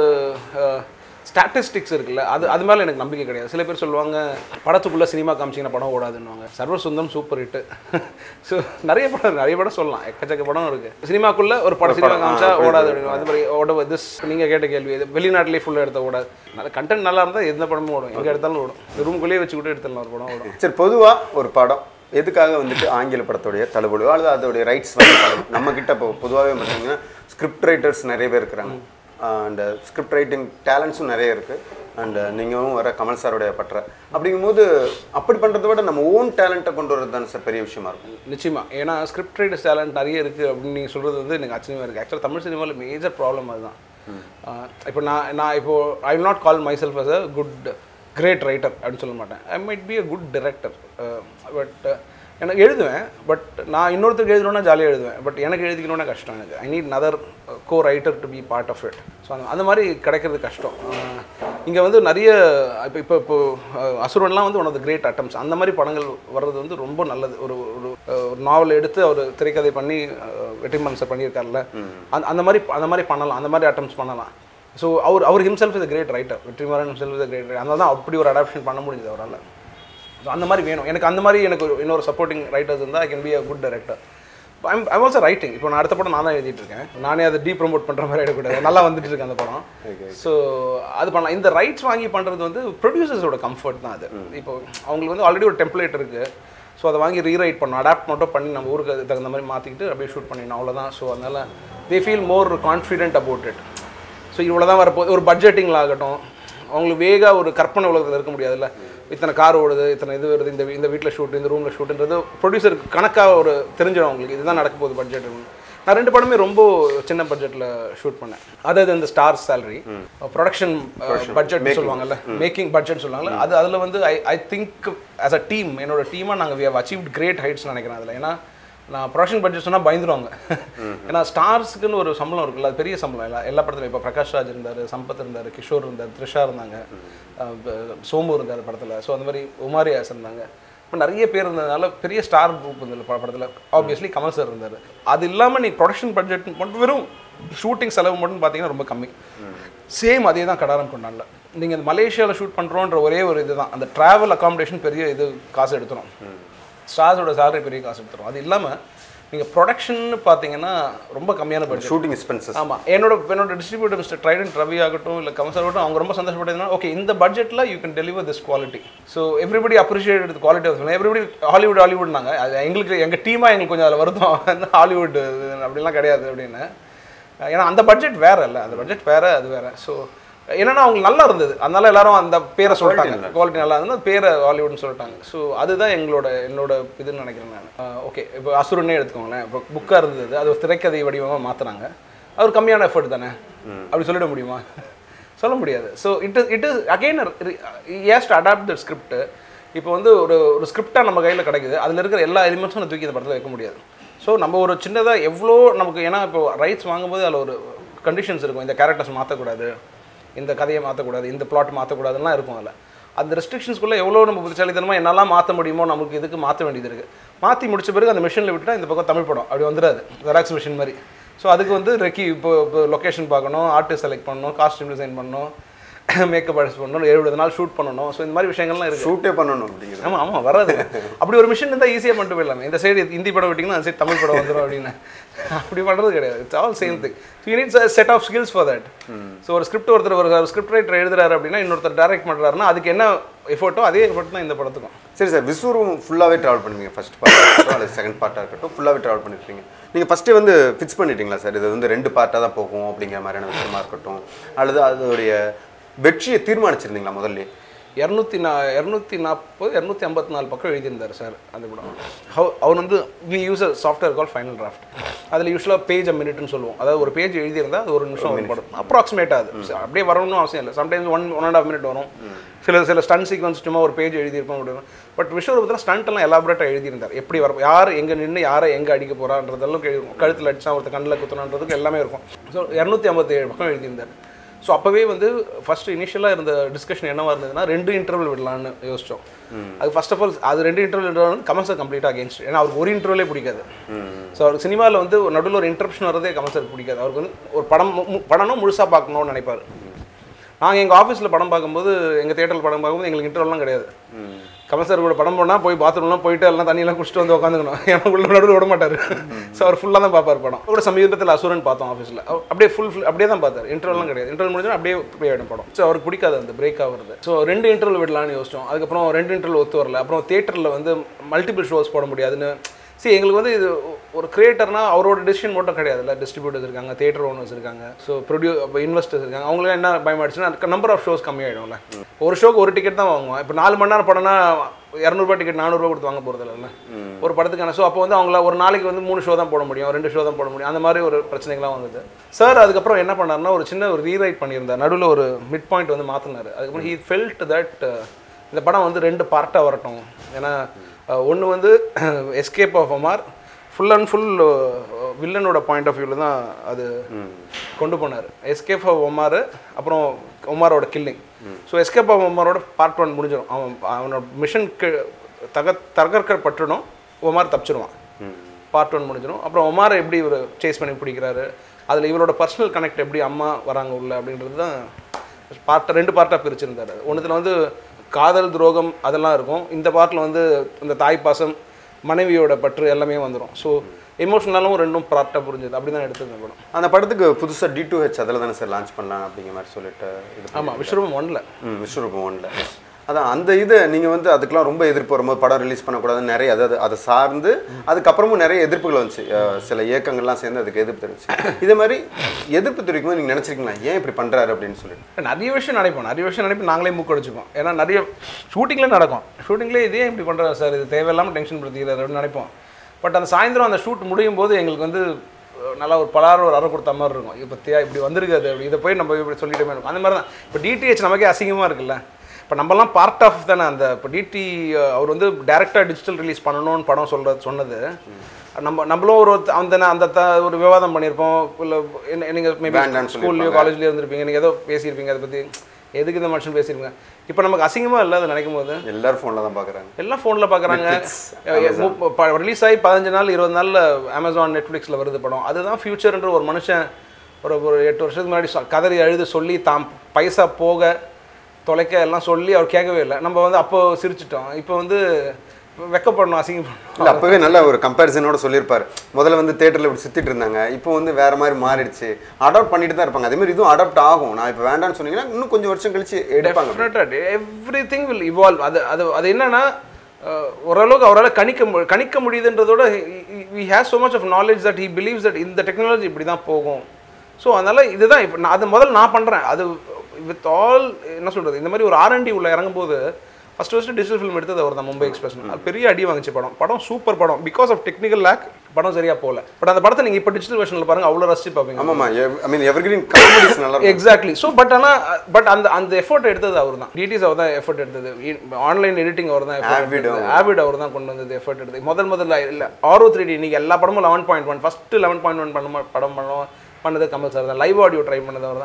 ஸ்டாட்டிஸ்டிக்ஸ் இருக்குல்ல அது அது மேலே எனக்கு நம்பிக்கை கிடையாது சில பேர் சொல்லுவாங்க படத்துக்குள்ளே சினிமா காமிச்சிங்கன்னா படம் ஓடாதுன்னுவாங்க சர்வசுந்தம் சூப்பர் ஹிட்டு ஸோ நிறைய படம் நிறைய படம் சொல்லலாம் எக்கச்சக்க படம் இருக்குது சினிமாக்குள்ளே ஒரு படம் சினிமா காமிச்சா ஓடாது அப்படின்னு அது மாதிரி ஓட திஸ் நீங்கள் கேட்ட கேள்வி இது வெளிநாட்டிலே ஃபுல்லாக எடுத்த ஓடாது நல்ல கண்டென்ட் நல்லா இருந்தால் எந்த படமும் ஓடும் எங்கே எடுத்தாலும் ஓடும் ரூம்குள்ளேயே வச்சு கூட எடுத்துடலாம் ஒரு படம் ஓடும் சரி பொதுவாக ஒரு படம் எதுக்காக வந்துட்டு ஆங்கில படத்துடைய தழுவலோ அல்லது அதோடைய ரைட்ஸ் வந்து தழுவு. நம்ம கிட்ட இப்போ பொதுவாகவே பார்த்தீங்கன்னா ஸ்கிரிப்ட் ரைட்டர்ஸ் நிறைய பேர் இருக்கிறாங்க அண்ட் ஸ்கிரிப்ட் ரைட்டிங் டேலண்ட்ஸும் நிறைய இருக்குது அண்ட் நீங்களும் வர கமல் சாருடைய பற்ற அப்படிங்கும்போது அப்படி பண்ணுறத விட நம்ம ஓன் டேலண்ட்டை கொண்டு வரது தானே சார் பெரிய விஷயமா இருக்கும் நிச்சயமா ஏன்னா ஸ்கிரிப்ட் ரைட்டர்ஸ் டேலண்ட் நிறைய இருக்குது அப்படின்னு நீங்கள் சொல்கிறது வந்து எனக்கு ஆச்சரியமாக இருக்குது ஆக்சுவலாக தமிழ் சினிமாவில் மேஜர் ப்ராப்ளம் அதுதான் இப்போ நான் நான் இப்போ I will not call my self as a good great writer அப்படின்னு சொல்ல மாட்டேன் I might be a good director but எனக்கு எழுதுவேன் பட் நான் இன்னொருத்தருக்கு எழுதணும்னா ஜாலியாக எழுதுவேன் பட் எனக்கு எழுதிக்கணும்னா கஷ்டம் எனக்கு I need another co writer to be part of it so அந்த அந்த மாதிரி கிடைக்கிறது கஷ்டம் இங்கே வந்து நிறைய இப்போ இப்போ இப்போ அசுரன்லாம் வந்து one of the great attempts அந்த மாதிரி படங்கள் வர்றது வந்து ரொம்ப நல்லது ஒரு ஒரு ஒரு நாவல் எடுத்து அவர் திரைக்கதை பண்ணி அஹ், வெற்றிமாறன் சார் பண்ணியிருக்காருல்ல அந்த அந்த மாதிரி அந்த மாதிரி பண்ணலாம் அந்த மாதிரி அட்டம்ஸ் பண்ணலாம் ஸோ அவர் அவர் himself is great writer Vetrimaaran himself is great writer அதனால தான் அப்படி ஒரு அடாப்ஷன் பண்ண முடியுது அவரால் ஸோ அந்த மாதிரி வேணும் எனக்கு அந்த மாதிரி எனக்கு ஒரு இன்னொரு சப்போர்ட்டிங் ரைட்டர்ஸ் இருந்தால் I can be a good director I'm I'm also writing இப்போ நான் அடுத்த படம் நான் தான் எழுதிட்டு இருக்கேன் நானே அதை டீ ப்ரோமோட் பண்ணுற மாதிரி எடுக்கக்கூடாது நல்லா வந்துட்டு இருக்கு அந்த படம் ஸோ அது பண்ணலாம் இந்த ரைட்ஸ் வாங்கி பண்ணுறது வந்து ப்ரொடியூசர்ஸோட கம்ஃபர்ட் தான் அது இப்போ அவங்களுக்கு வந்து ஆல்ரெடி ஒரு டெம்ப்ளேட் இருக்குது ஸோ அதை வாங்கி ரீரைட் பண்ணணும் அடாப்ட் மட்டும் பண்ணி நம்ம ஊருக்கு அதுக்கு தகுந்த மாதிரி மாற்றிக்கிட்டு அப்படியே ஷூட் பண்ணிடணும் அவ்வளோதான் ஸோ அதனால் they feel more confident about it so இவ்வளோ தான் வரப்போகுது ஒரு பட்ஜெட்டிங்கில் ஆகட்டும் அவங்களுக்கு வேகா ஒரு கற்பனை உலகத்தில் இருக்க முடியாதுல்ல இத்தனை கார் ஓடுது இத்தனை இது வருது இந்த இந்த வீட்டில் ஷூட் இந்த ரூமில் ஷூட்டுன்றது ப்ரொடியூசருக்கு கணக்காக ஒரு தெரிஞ்சிடும் அவங்களுக்கு இதுதான் நடக்க போகுது பட்ஜெட் நான் ரெண்டு படமே ரொம்ப சின்ன பட்ஜெட்டில் ஷூட் பண்ணேன் அதாவது இந்த ஸ்டார் சேலரி ப்ரொடக்ஷன் பட்ஜெட் சொல்லுவாங்கல்ல மேக்கிங் பட்ஜெட் சொல்லுவாங்கல்ல அது அதில் வந்து I I think as a team என்னோட டீமாக நாங்கள் we have achieved great heights நினைக்கிறேன் அதில் ஏன்னா நான் ப்ரொடக்ஷன் பட்ஜெட் சொன்னால் பயந்துருவாங்க ஏன்னா ஸ்டார்ஸுக்குன்னு ஒரு சம்பளம் இருக்குல்ல அது பெரிய சம்பளம் எல்லா எல்லா படத்துலையும் இப்போ பிரகாஷ் ராஜ் இருந்தார் சம்பத் இருந்தார் கிஷோர் இருந்தார் த்ரிஷா இருந்தாங்க அஹ் ப- சோமு இருந்தார் படத்தில் ஸோ அந்த மாதிரி உமாரியாஸ் இருந்தாங்க இப்போ நிறைய பேர் இருந்ததுனால பெரிய ஸ்டார் குரூப் இருந்தது படத்தில் ஆப்வியஸ்லி கமல் சார் இருந்தார் அது இல்லாமல் நீ ப்ரொடக்ஷன் பட்ஜெட் மட்டும் வெறும் ஷூட்டிங் செலவு மட்டும் பார்த்தீங்கன்னா ரொம்ப கம்மி சேம் அதே தான் கடாரம் கொண்டாடல நீங்கள் இந்த மலேசியாவில் ஷூட் பண்ணுறோன்ற ஒரே ஒரு இதுதான் அந்த ட்ராவல் அகாமடேஷன் பெரிய இது காசு எடுத்துரும் ஸ்டார்ஸோட salary பெரிய காசு எடுத்துரும் அது இல்லாமல் நீங்கள் ப்ரொடக்ஷன் பார்த்தீங்கன்னா ரொம்ப கம்மியான பட்ஜெட் ஷூட்டிங் எக்ஸ்பென்சஸ் ஆமாம் என்னோட என்னோட டிஸ்ட்ரிபியூட்டர் மிஸ்டர் ட்ரைடன் ரவி ஆகட்டும் இல்லை கமசர் ஆகட்டும் அவங்க ரொம்ப சந்தோஷப்பட்டதுன்னா ஓகே இந்த பட்ஜெட்டில் you can deliver this quality so everybody appreciate the quality of everybody Hollywood ஹாலிவுட்னாங்க அது எங்களுக்கு எங்கள் டீமாக எங்களுக்கு கொஞ்சம் அதில் வருத்தம் ஹாலிவுட் அப்படிலாம் கிடையாது அப்படின்னு ஏன்னா அந்த பட்ஜெட் வேற இல்லை அந்த பட்ஜெட் வேற அது வேற ஸோ என்னன்னா அவங்க நல்லா இருந்தது அதனால எல்லாரும் அந்த பேரை சொல்லிட்டாங்க குவாலிட்டி நல்லா இருந்தது பேரை ஹாலிவுட்னு சொல்லிட்டாங்க ஸோ அதுதான் எங்களோட என்னோட இதுன்னு நினைக்கிறேன் நான் ஓகே இப்போ அசுரனே எடுத்துக்கோங்களேன் இப்போ புக்காக இருந்தது அது ஒரு திரைக்கதை வடிவமாக மாற்றுறாங்க அது ஒரு கம்மியான எஃபர்ட் தானே அப்படி சொல்லிட முடியுமா சொல்ல முடியாது so it is it is again ஏஸ்ட் அடாப்ட் த ஸ்கிரிப்ட் இப்போ வந்து ஒரு ஒரு ஸ்கிரிப்டாக நம்ம கையில் கிடைக்குது அதில் இருக்கிற எல்லா எலிமெண்ட்ஸும் நான் தூக்கி இந்த படத்தில் வைக்க முடியாது ஸோ நம்ம ஒரு சின்னதாக எவ்வளோ நமக்கு ஏன்னா இப்போ ரைட்ஸ் வாங்கும்போது அதில் ஒரு கண்டிஷன்ஸ் இருக்கும் இந்த கேரக்டர்ஸ் மாற்றக்கூடாது இந்த கதையை மாற்றக்கூடாது இந்த பிளாட் மாற்றக்கூடாதுலாம் இருக்கும் அதில் அந்த ரெஸ்ட்ரிக்ஷன்ஸ்குள்ளே எவ்வளோ நம்ம புத்திசாலித்தனமாக என்னெல்லாம் மாற்ற முடியுமோ நமக்கு இதுக்கு மாற்ற வேண்டியது இருக்குது மாற்றி முடிச்ச பிறகு அந்த மிஷினில் விட்டுட்டா இந்த பக்கம் தமிழ் படம் அப்படி வந்துடாது ஜெராக்ஸ் மிஷின் மாதிரி ஸோ அதுக்கு வந்து ரெக்கி இப்போ இப்போ லொக்கேஷன் பார்க்கணும் ஆர்டிஸ்ட் செலக்ட் பண்ணணும் காஸ்டியூம் டிசைன் பண்ணணும் மேக்கப் ஆர்டிஸ்ட் பண்ணணும் எழுபது நாள் ஷூட் பண்ணணும் ஸோ இந்த மாதிரி விஷயங்கள்லாம் இருக்குது ஷூட்டே பண்ணணும் அப்படிங்கிறது ஆமாம் ஆமாம் வராது அப்படி ஒரு மிஷின் இருந்தால் ஈஸியாக பண்ணிட்டு போயிடலாம் இந்த சைடு ஹிந்தி படம் விட்டிங்கன்னா அந்த சைடு தமிழ் படம் வந்துடும் அப்படின்னு அப்படி பண்ணுறது கிடையாது it's all same thing you needs set of skills for that so ஒரு ஸ்கிரிப்ட் ஒருத்தர் ஒரு ஸ்கிரிப்ட் ரைட்டர் எழுதுறாரு அப்படின்னா இன்னொருத்தர் டைரக்ட் பண்ணுறாருன்னா அதுக்கு என்ன எஃபோர்ட்டோ அதே எஃபோர்ட் தான் இந்த படத்துக்கும் சரி சார் விஸ்வரூபம் ஃபுல்லாகவே ட்ராவல் பண்ணுவீங்க ஃபர்ஸ்ட் பார்ட்டாக இருக்கட்டும் அல்லது செகண்ட் பார்ட்டாக இருக்கட்டும் ஃபுல்லாகவே ட்ராவல் பண்ணிருப்பீங்க நீங்கள் ஃபஸ்ட்டு வந்து ஃபிக்ஸ் பண்ணிட்டீங்களா சார் இது வந்து ரெண்டு பார்ட்டாக தான் போகும் அப்படிங்கிற மாதிரியான விஷயமா இருக்கட்டும் அல்லது அதோடைய வெற்றியை தீர்மானிச்சிருந்தீங்களா முதல்ல இரநூத்தி நா இரநூத்தி நாற்பது இரநூத்தி ஐம்பத்தி நாலு பக்கம் எழுதியிருந்தார் சார் அந்த படம் ஹவ் அவர் வந்து we use a software call final draft அதில் யூஸ்வலாக பேஜ் அ மினிட்னு சொல்லுவோம் அதாவது ஒரு பேஜ் எழுதியிருந்தா அது ஒரு நிமிஷம் ஒரு படம் அப்ராக்சிமேட்டாக அது அப்படியே வரணும்னு அவசியம் இல்லை sometimes one one and of minute வரும் சில சில ஸ்டன் சீக்வன்ஸ் சும்மா ஒரு பேஜ் எழுதியிருப்போம் அப்படின்னு பட் விஸ்வரூபத்தில் ஸ்டண்ட் எல்லாம் எலாபரேட்டாக எழுதியிருந்தார் எப்படி வர யார் எங்கே நின்று யாரை எங்கே அடிக்க போகிறான்றதெல்லாம் கழுத்தில் அடிச்சா ஒருத்தர் கண்ணில் குத்தணுன்றதுக்கு எல்லாமே இருக்கும் ஸோ இரநூத்தி ஐம்பத்தி ஏழு பக்கம் எழுதியிருந்தார் ஸோ அப்போவே வந்து ஃபர்ஸ்ட் இனிஷியலாக இருந்த டிஸ்கஷன் என்னவா இருந்ததுன்னா ரெண்டு இன்டர்வல் விடலான்னு யோசிச்சோம் அது ஃபர்ஸ்ட் ஆஃப் ஆல் அது ரெண்டு இன்டர்வல் விடலாம்னு கமல் சார் கம்ப்ளீட்டாக அகேன்ஸ்ட் ஏன்னா அவருக்கு ஒரு இன்டர்வலே பிடிக்காது ஸோ அவருக்கு சினிமாவில் வந்து நடுவில் ஒரு இன்டரப்ஷன் வரதே கமல் சாருக்கு பிடிக்காது அவருக்கு வந்து ஒரு படம் மு- படம்னா முழுசாக பார்க்கணும்னு நினைப்பார் நாங்கள் எங்கள் ஆஃபீஸில் படம் பார்க்கும்போது எங்கள் தேட்டரில் படம் பார்க்கும்போது எங்களுக்கு இன்டர்வல்லாம் கிடையாது கமல் சார் கூட படம் போனால் போய் பாத்ரூம்லாம் போயிட்டு எல்லாம் தண்ணியெல்லாம் குடிச்சிட்டு வந்து உட்காந்துக்கணும் ஏன்னா உள்ள நடுவில் விட மாட்டார் ஸோ அவர் ஃபுல்லாக தான் பார்ப்பார் படம் கூட சமீபத்தில் அசுரன் பார்த்தோம் ஆஃபீஸில் அப்படியே ஃபுல் அப்படியே தான் பார்த்தார் இன்டர்வல்லாம் கிடையாது இன்டர்வல் முடிஞ்சா அப்படியே போய் ஆகிடும் படம் ஸோ அவருக்கு பிடிக்காது அந்த பிரேக் ஆகுறது ஸோ ரெண்டு இன்டர்வல் விடலான்னு யோசிச்சோம் அதுக்கப்புறம் ரெண்டு இன்டர்வல் ஒத்து வரல அப்புறம் தேட்டரில் வந்து மல்டிபிள் ஷோஸ் போட முடியாதுன்னு சரி எங்களுக்கு வந்து இது ஒரு கிரியேட்டர்னா அவரோட டெசிஷன் மட்டும் கிடையாது இல்லை டிஸ்ட்ரிபியூட்டர்ஸ் இருக்காங்க தேட்டர் ஓனர்ஸ் இருக்காங்க ஸோ ப்ரொடியூ இப்போ இன்வெஸ்டர்ஸ் இருக்காங்க அவங்களுக்கு என்ன பயமாயிடுச்சுன்னா நம்பர் ஆஃப் ஷோஸ் கம்மியாயிடும்ல ஒரு ஷோக்கு ஒரு டிக்கெட் தான் வாங்குவோம் இப்போ நாலு மணி நேரம் படம்னா இரநூறுபா டிக்கெட் நானூறுபா கொடுத்து வாங்க போகிறது இல்லைல்ல ஒரு படத்துக்கான ஷோ அப்போ வந்து அவங்கள ஒரு நாளைக்கு வந்து மூணு ஷோ தான் போட முடியும் ரெண்டு ஷோ தான் போட முடியும் அந்த மாதிரி ஒரு பிரச்சனைகள்லாம் வந்தது சார் அதுக்கப்புறம் என்ன பண்ணாருன்னா ஒரு சின்ன ஒரு ரீரைட் பண்ணியிருந்தார் நடுவில் ஒரு மிட் பாயிண்ட் வந்து மாற்றினார் அதுக்கப்புறம் ஹீ ஃபெல்ட் தட் இந்த படம் வந்து ரெண்டு பார்ட்டாக வரட்டும் ஏன்னா ஒன்று வந்து escape of Omar full and full வில்லனோட பாயிண்ட் ஆஃப் வியூவில் தான் அது கொண்டு போனார் எஸ்கேப் ஆஃப் ஒமார் அப்புறம் ஒமாரோட கில்லிங் ஸோ எஸ்கேப் ஆஃப் ஒமாரோட பார்ட் ஒன் முடிஞ்சிடும் அவன் அவனோட மிஷன் தக தகர்க்கப்பட்டுடும் ஒமார் தப்பிச்சிருவான் பார்ட் ஒன் முடிஞ்சிடும் அப்புறம் ஒமாரை எப்படி இவர் சேஸ் பண்ணி பிடிக்கிறாரு அதில் இவரோட பர்சனல் கனெக்ட் எப்படி அம்மா வராங்க உள்ள அப்படின்றது தான் பார்ட்டை ரெண்டு பார்ட்டாக பிரிச்சிருந்தாரு ஒன்றுத்தில் வந்து காதல் துரோகம் அதெல்லாம் இருக்கும் இந்த பார்ட்டில் வந்து இந்த தாய் பாசம் மனைவியோட பற்று எல்லாமே வந்துடும் ஸோ எமோஷனலாலும் ரெண்டும் பார்ட்டாக புரிஞ்சது அப்படி தான் எடுத்தது படம் அந்த படத்துக்கு புதுசாக டி டூ ஹெச் அதில் தானே சார் லான்ச் பண்ணலாம் அப்படிங்கிற மாதிரி சொல்லிட்டு இது ஆமாம் விஸ்வரூபம் ஒன்ல ம் விஸ்வரூபம் ஒன்ல அதான் அந்த இதை நீங்கள் வந்து அதுக்கெலாம் ரொம்ப எதிர்ப்பு வரும்போது படம் ரிலீஸ் பண்ணக்கூடாதுன்னு நிறைய அதாவது அதை சார்ந்து அதுக்கப்புறமும் நிறைய எதிர்ப்புகள் வந்துச்சு அஹ் சில இயக்கங்கள்லாம் சேர்ந்து அதுக்கு எதிர்ப்பு தெரிவிச்சு இதே மாதிரி எதிர்ப்பு தெரிவிக்கும் போது நீங்கள் நினச்சிருக்கீங்களா ஏன் இப்படி பண்ணுறாரு அப்படின்னு சொல்லிட்டு நிறைய விஷயம் நினைப்போம் நிறைய விஷயம் நினைப்போம் நாங்களே மூக்கு அடிச்சுப்போம் ஏன்னா நிறைய ஷூட்டிங்லேயே நடக்கும் ஷூட்டிங்லேயே இதே இப்படி பண்ணுறாரு சார் இது தேவையில்லாமல் டென்ஷன் படுத்திக்கிறாரு அப்படின்னு நினைப்போம் பட் அந்த சாயந்தரம் அந்த ஷூட் முடியும் போது எங்களுக்கு வந்து அஹ், நல்லா ஒரு பலாரம் ஒரு அரை கொடுத்த மாதிரி இருக்கும் இப்போ தியா இப்படி வந்திருக்காது அப்படி இதை போய் நம்ம இப்படி சொல்லிட்டே இருக்கும் அந்த மாதிரி தான் இப்போ டிடிஹெச் நமக்கே அசிங்கமாக இருக்குல்ல இப்போ நம்மலாம் பார்ட் ஆஃப் தானே அந்த இப்போ டிடி அவர் வந்து டேரெக்டாக டிஜிட்டல் ரிலீஸ் பண்ணணும்னு படம் சொல்கிறது சொன்னது நம்ம நம்மளும் ஒரு அந்த அந்த த- ஒரு விவாதம் பண்ணியிருப்போம் இல்லை நீங்கள் மேபி வேண்டாம்னு ஸ்கூல்லையோ காலேஜ்லேயோ இருந்திருப்பீங்க நீங்கள் ஏதோ பேசியிருப்பீங்க அதை பற்றி எதுக்கு இந்த மனுஷன் பேசியிருப்பீங்க இப்போ நமக்கு அசிங்கமாக இல்லை அதை நினைக்கும் போது எல்லாரும் ஃபோனில் தான் பார்க்குறாங்க எல்லாம் ஃபோனில் பார்க்குறாங்க ரிலீஸ் ஆகி பதினஞ்சு நாள் இருபது நாளில் அமேசான் நெட்ஃப்ளிக்ஸில் வருது படம் அதுதான் ஃபியூச்சர்ன்ற ஒரு மனுஷன் ஒரு ஒரு எட்டு வருஷத்துக்கு முன்னாடி சொ- கதறி அழுது சொல்லி தாம் பைசா போக தொலைக்க எல்லாம் சொல்லி அவர் கேட்கவே இல்லை நம்ம வந்து அப்போ சிரிச்சிட்டோம் இப்போ வந்து வெக்கப்படணும் அசிங்கப்படணும் இல்லை அப்போவே நல்ல ஒரு கம்பேரிசனோட சொல்லியிருப்பாரு முதல்ல வந்து தேட்டரில் இப்படி சுற்றிட்டு இருந்தாங்க இப்போ வந்து வேற மாதிரி மாறிடுச்சு அடாப்ட் பண்ணிட்டு தான் இருப்பாங்க அதே மாதிரி இதுவும் அடாப்ட் ஆகும் நான் இப்போ வேண்டாம்னு சொன்னீங்கன்னா இன்னும் கொஞ்சம் வருஷம் கழிச்சு எடுப்பாங்க டெஃபினட்டாக எவ்ரி திங் வில் இவால்வ் அது அது அது என்னன்னா அஹ், ஓரளவுக்கு அவரால் கணிக்க மு- கணிக்க முடியுதுன்றதோட we has so much of knowledge that he believes that இந்த டெக்னாலஜி இப்படி தான் போகும் ஸோ அதனால இதுதான் இப்போ நான் அது முதல்ல நான் பண்ணுறேன் அது வித் ஆல் என்ன சொல்கிறது இந்த மாதிரி ஒரு ஆர்என்டி உள்ள இறங்கும்போது ஃபஸ்ட் ஃபஸ்ட்டு டிஜிட்டல் ஃபிலிம் எடுத்தது அவர் தான் மும்பை எக்ஸ்பிரஸ் அது பெரிய அடி வாங்கிச்சு படம் படம் சூப்பர் படம் பிகாஸ் ஆஃப் டெக்னிக்கல் லேக் படம் சரியா போகல பட் அந்த படத்தை நீங்கள் இப்போ டிஜிட்டல் வெர்ஷனில் பாருங்க அவ்வளோ ரசிச்சு பார்ப்பீங்க ஆமாம்மா ஐ மீன் எவர்கிரீன் காமெடிஸ் நல்லா இருக்கும் எக்ஸாக்ட்லி ஸோ பட் ஆனால் பட் அந்த அந்த எஃபோர்ட் எடுத்தது அவர் தான் டிடிஸ் அவர் தான் எஃபோர்ட் எடுத்தது ஆன்லைன் எடிட்டிங் அவர் தான் எஃபோர்ட் Avid எடுத்தது ஆவிட் அவர் தான் கொண்டு வந்தது எஃபோர்ட் எடுத்தது முதல் முதல்ல இல்லை ஆரோ த்ரீ டி இன்னைக்கு எல்லா படமும் eleven point one first eleven point one பண்ண படம் பண்ணோம் பண்ணது கமல் சார் தான் லைவ் ஆடியோ ட்ரை பண்ணது அவர் தான்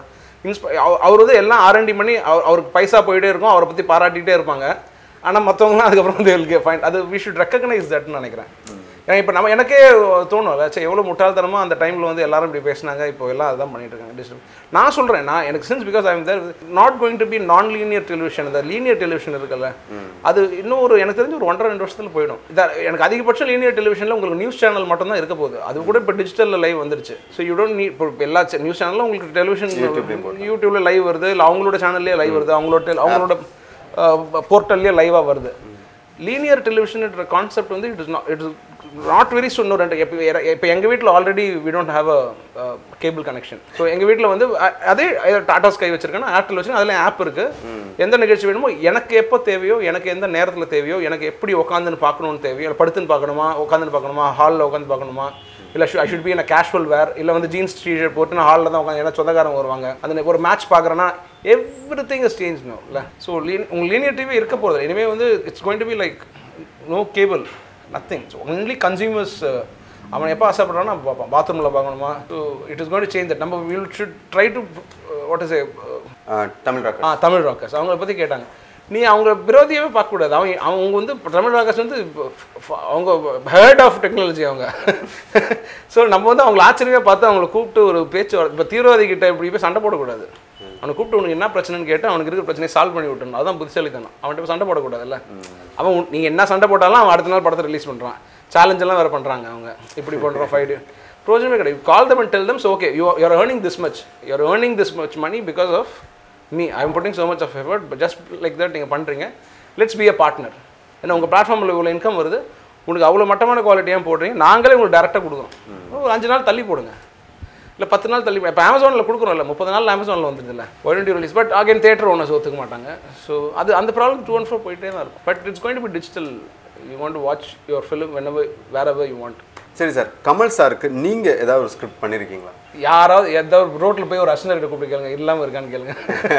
இன்ஸ்ப அவ- அவர் வந்து எல்லாம் ஆர்என்டி பண்ணி அவர் அவருக்கு பைசா போயிட்டே இருக்கும் அவரை பற்றி பாராட்டிகிட்டே இருப்பாங்க ஆனால் மற்றவங்களாம் அதுக்கப்புறம் வந்து எல்கே ஃபைன் அது வி ஷுட் ரெக்கக்னைஸ் தட்னு நினைக்கிறேன் ஏன்னா இப்போ நம்ம எனக்கே தோணும்ல சரி எவ்வளோ முட்டாள்தனமோ அந்த டைமில் வந்து எல்லாரும் இப்படி பேசினாங்க இப்போ எல்லாம் அதுதான் பண்ணிட்டு இருக்காங்க டிஸ்டர்ப் நான் சொல்கிறேன் நான் எனக்கு since because I'm there not going to be non linear television இந்த லீனியர் டெலிவிஷன் இருக்குல்ல அது இன்னும் ஒரு எனக்கு தெரிஞ்சு ஒரு ஒன்றரை ரெண்டு வருஷத்துல போயிடும் இதா எனக்கு அதிகபட்சம் லீனியர் டெலிவிஷனில் உங்களுக்கு நியூஸ் சேனல் மட்டும் தான் இருக்க போகுது அது கூட இப்போ டிஜிட்டலில் லைவ் வந்துருச்சு ஸோ யூ டோன்ட் நீட் இப்போ எல்லா நியூஸ் சேனலில் உங்களுக்கு டெலிவிஷன் யூடியூப்ல லைவ் வருது இல்லை அவங்களோட சேனல்லே லைவ் வருது அவங்களோட tel- அவங்களோட போர்ட்டல்லே லைவாக வருது லீனியர் டெலிவிஷன் கான்செப்ட் வந்து it is not it is not very சொன்ன ரெண்டு இப்போ இப்போ எங்கள் வீட்டில் already we don't have a cable connection so எங்கள் வீட்டில் வந்து அ- அதே டாடா ஸ்கை வச்சிருக்கேன் ஏர்டெல் வச்சிருக்கேன் அதில் ஆப் இருக்குது எந்த நிகழ்ச்சி வேணுமோ எனக்கு எப்போ தேவையோ எனக்கு எந்த நேரத்தில் தேவையோ எனக்கு எப்படி உட்காந்துன்னு பார்க்கணும்னு தேவையோ இல்லை படுத்துன்னு பார்க்கணுமா உட்காந்துன்னு பார்க்கணுமா ஹாலில் உட்காந்து பார்க்கணுமா இல்லை I should be in a casual wear இல்லை வந்து ஜீன்ஸ் டிஷர்ட் போட்டு நான் ஹாலில் தான் உட்காந்து ஏன்னா சொந்தக்காரங்க வருவாங்க அந்த ஒரு மேட்ச் பார்க்குறேன்னா every thing is change no இல்லை ஸோ லீன் உங்கள் லீனியர் டிவி இருக்க போகிறது இனிமேல் வந்து it's going to be like no cable nothing only consumers அவன் எப்போ ஆசைப்படுறானோ அப்போ பார்ப்பான் பாத்ரூமில் பார்க்கணுமா so it is going to change that நம்ம will should try to what is a ah Tamil rocker ah Tamil rockers அவங்கள பற்றி கேட்டாங்க நீ அவங்க விரோதியவே பார்க்கக்கூடாது அவங்க அவங்க வந்து இப்ப தமிழ் ராக்கர்ஸ் வந்து இப்ப ஃப- அவங்க ஹேர்ட் ஆஃப் டெக்னாலஜி அவங்க ஸோ நம்ம வந்து அவங்கள ஆச்சரியமே பார்த்து அவங்கள கூப்பிட்டு ஒரு பேச்சு இப்போ தீவிரவாதி கிட்ட இப்படி போய் சண்டை போடக்கூடாது அவனை கூப்பிட்டு உனக்கு என்ன பிரச்சனைன்னு கேட்டு அவனுக்கு இருக்கிற பிரச்சனையை சால்வ் பண்ணி விட்டணும் அதான் புத்திசாலித்தனம் அவன்கிட்ட போய் சண்டை போடக்கூடாதுல்ல அவன் உன்- நீங்க என்ன சண்டை போட்டாலும் அவன் அடுத்த நாள் படத்தை ரிலீஸ் பண்றான் சேலஞ்ச் எல்லாம் வேற பண்றாங்க அவங்க இப்படி பண்றோம் ஃபைட் ப்ரோஜனமே கிடையாது call them and tell them so okay you you're earning this much you're earning this much money because of me I am putting so much of effort but just like that நீங்கள் பண்ணுறீங்க let's be a partner ஏன்னா உங்கள் பிளாட்ஃபார்மில் இவ்வளோ income வருது உங்களுக்கு அவ்வளோ மட்டமான குவாலிட்டியாக போடுறீங்க நாங்களே உங்களுக்கு டேரெக்டாக கொடுக்குறோம் ஒரு அஞ்சு நாள் தள்ளி போடுங்க இல்லை பத்து நாள் தள்ளி இப்போ அமேசானில் கொடுக்குறோம்ல முப்பது நாள் அமேசானில் வந்துருதுல்ல ஒரண்டி release but again theatre owners ஒத்துக்க மாட்டாங்க ஸோ அது அந்த ப்ராப்ளம் டூ ஒன் ஃபோர் போயிட்டே தான் இருக்கும் but it's going to be digital you want to watch your film whenever wherever you want சரி சார் கமல் சாருக்கு நீங்க ஏதாவது ஒரு ஸ்கிரிப்ட் பண்ணிருக்கீங்களா யாராவது ஏதாவது ரோட்டில் போய் ஒரு அசிஸ்டன்ட் கூப்பிட்டு கேளுங்க இல்லாமல் இருக்கான்னு கேளுங்க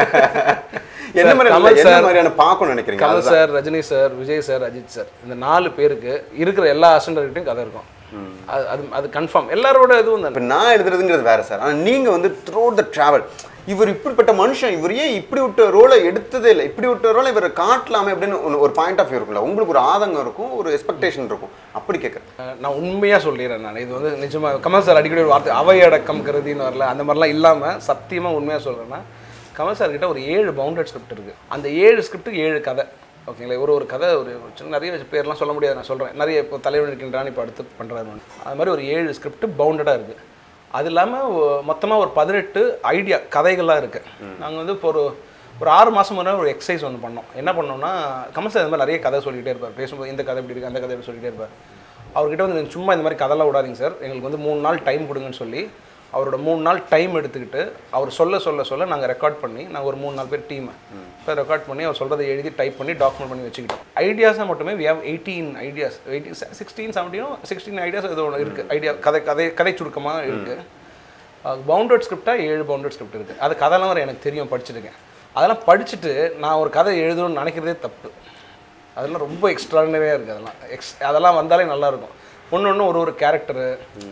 என்ன Sir, மாதிரி கமல் என்ன sir- மாதிரியான பார்க்கணும்னு நினைக்கிறீங்க கமல் அதுதான். Sir Rajini sir Vijay sir Ajith sir இந்த நாலு பேருக்கு இருக்கிற எல்லா அசிஸ்டன்ட்கிட்டையும் கதை இருக்கும் அது அது அது கன்ஃபார்ம் எல்லாரோட இதுவும் இப்போ தானே நான் எழுதுறதுங்கிறது வேற சார் ஆனால் நீங்க வந்து த்ரூ த டிராவல் இவர் இப்படிப்பட்ட மனுஷன் இவர் ஏன் இப்படி விட்ட ரோலை எடுத்ததே இல்லை இப்படி விட்ட ரோலை இவர் காட்டலாமே அப்படின்னு ஒண்ணு- ஒரு பாயிண்ட் ஆஃப் வியூ இருக்குல்ல உங்களுக்கு ஒரு ஆதங்கம் இருக்கும் ஒரு எக்ஸ்பெக்டேஷன் இருக்கும் அப்படி கேட்குறேன் அஹ் நான் உண்மையாக சொல்லிடுறேன் நான் இது வந்து நிஜமா கமல் சார் அடிக்கடி ஒரு வார்த்தை அவையடக்கம் கருதின்னு வரல அந்த மாதிரிலாம் இல்லாமல் சத்தியமாக உண்மையாக சொல்கிறேன்னா கமல் சார் கிட்ட ஒரு ஏழு பவுண்டட் ஸ்கிரிப்ட் இருக்குது அந்த ஏழு ஸ்கிரிப்ட்டுக்கு ஏழு கதை ஓகேங்களா ஒரு ஒரு கதை ஒரு சின்ன நிறைய பேர்லாம் சொல்ல முடியாது நான் சொல்கிறேன் நிறைய இப்போ தலைவன் இருக்கின்றான் இப்போ அடுத்து பண்ணுறாரு அது மாதிரி ஒரு ஏழு ஸ்கிரிப்ட் பவுண்டடாக இருக்குது அது இல்லாமல் மொத்தமாக ஒரு பதினெட்டு ஐடியா கதைகள்லாம் இருக்குது நாங்கள் வந்து இப்போ ஒரு ஒரு ஆறு மாதம் முன்னாடி ஒரு எக்ஸசைஸ் ஒன்று பண்ணோம் என்ன பண்ணோம்னா கமல் சார் இந்த மாதிரி நிறைய கதை சொல்லிகிட்டே இருப்பார் பேசும்போது இந்த கதை இப்படி இருக்குது அந்த கதை இப்படி சொல்லிகிட்டே இருப்பார் அவர்கிட்ட வந்து நீங்க சும்மா இந்த மாதிரி கதைலாம் விடாதீங்க சார் எங்களுக்கு வந்து மூணு நாள் டைம் கொடுங்கன்னு சொல்லி அவரோட மூணு நாள் டைம் எடுத்துக்கிட்டு அவர் சொல்ல சொல்ல சொல்ல நாங்கள் ரெக்கார்ட் பண்ணி நாங்கள் ஒரு மூணு நாலு பேர் டீமை இப்போ ரெக்கார்ட் பண்ணி அவர் சொல்கிறத எழுதி டைப் பண்ணி டாக்குமெண்ட் பண்ணி வச்சுக்கிட்டோம் ஐடியாஸாக மட்டுமே we have eighteen ideas eighty sixteen செவன்டீனோ சிக்ஸ்டீன் ஐடியாஸ் ஏதோ ஒன்று இருக்குது ஐடியா கதை கதை கதை சுருக்கமாக இருக்குது பவுண்டட் ஸ்கிரிப்டாக ஏழு பவுண்டட் ஸ்கிரிப்ட் இருக்குது அது கதைலாம் வர எனக்கு தெரியும் படிச்சிருக்கேன் அதெல்லாம் படிச்சுட்டு நான் ஒரு கதை எழுதணும்னு நினைக்கிறதே தப்பு அதெல்லாம் ரொம்ப எக்ஸ்ட்ரானரியாக இருக்குது அதெல்லாம் எக்ஸ் அதெல்லாம் வந்தாலே நல்லா இருக்கும் ஒன்று ஒன்று ஒரு ஒரு கேரக்டரு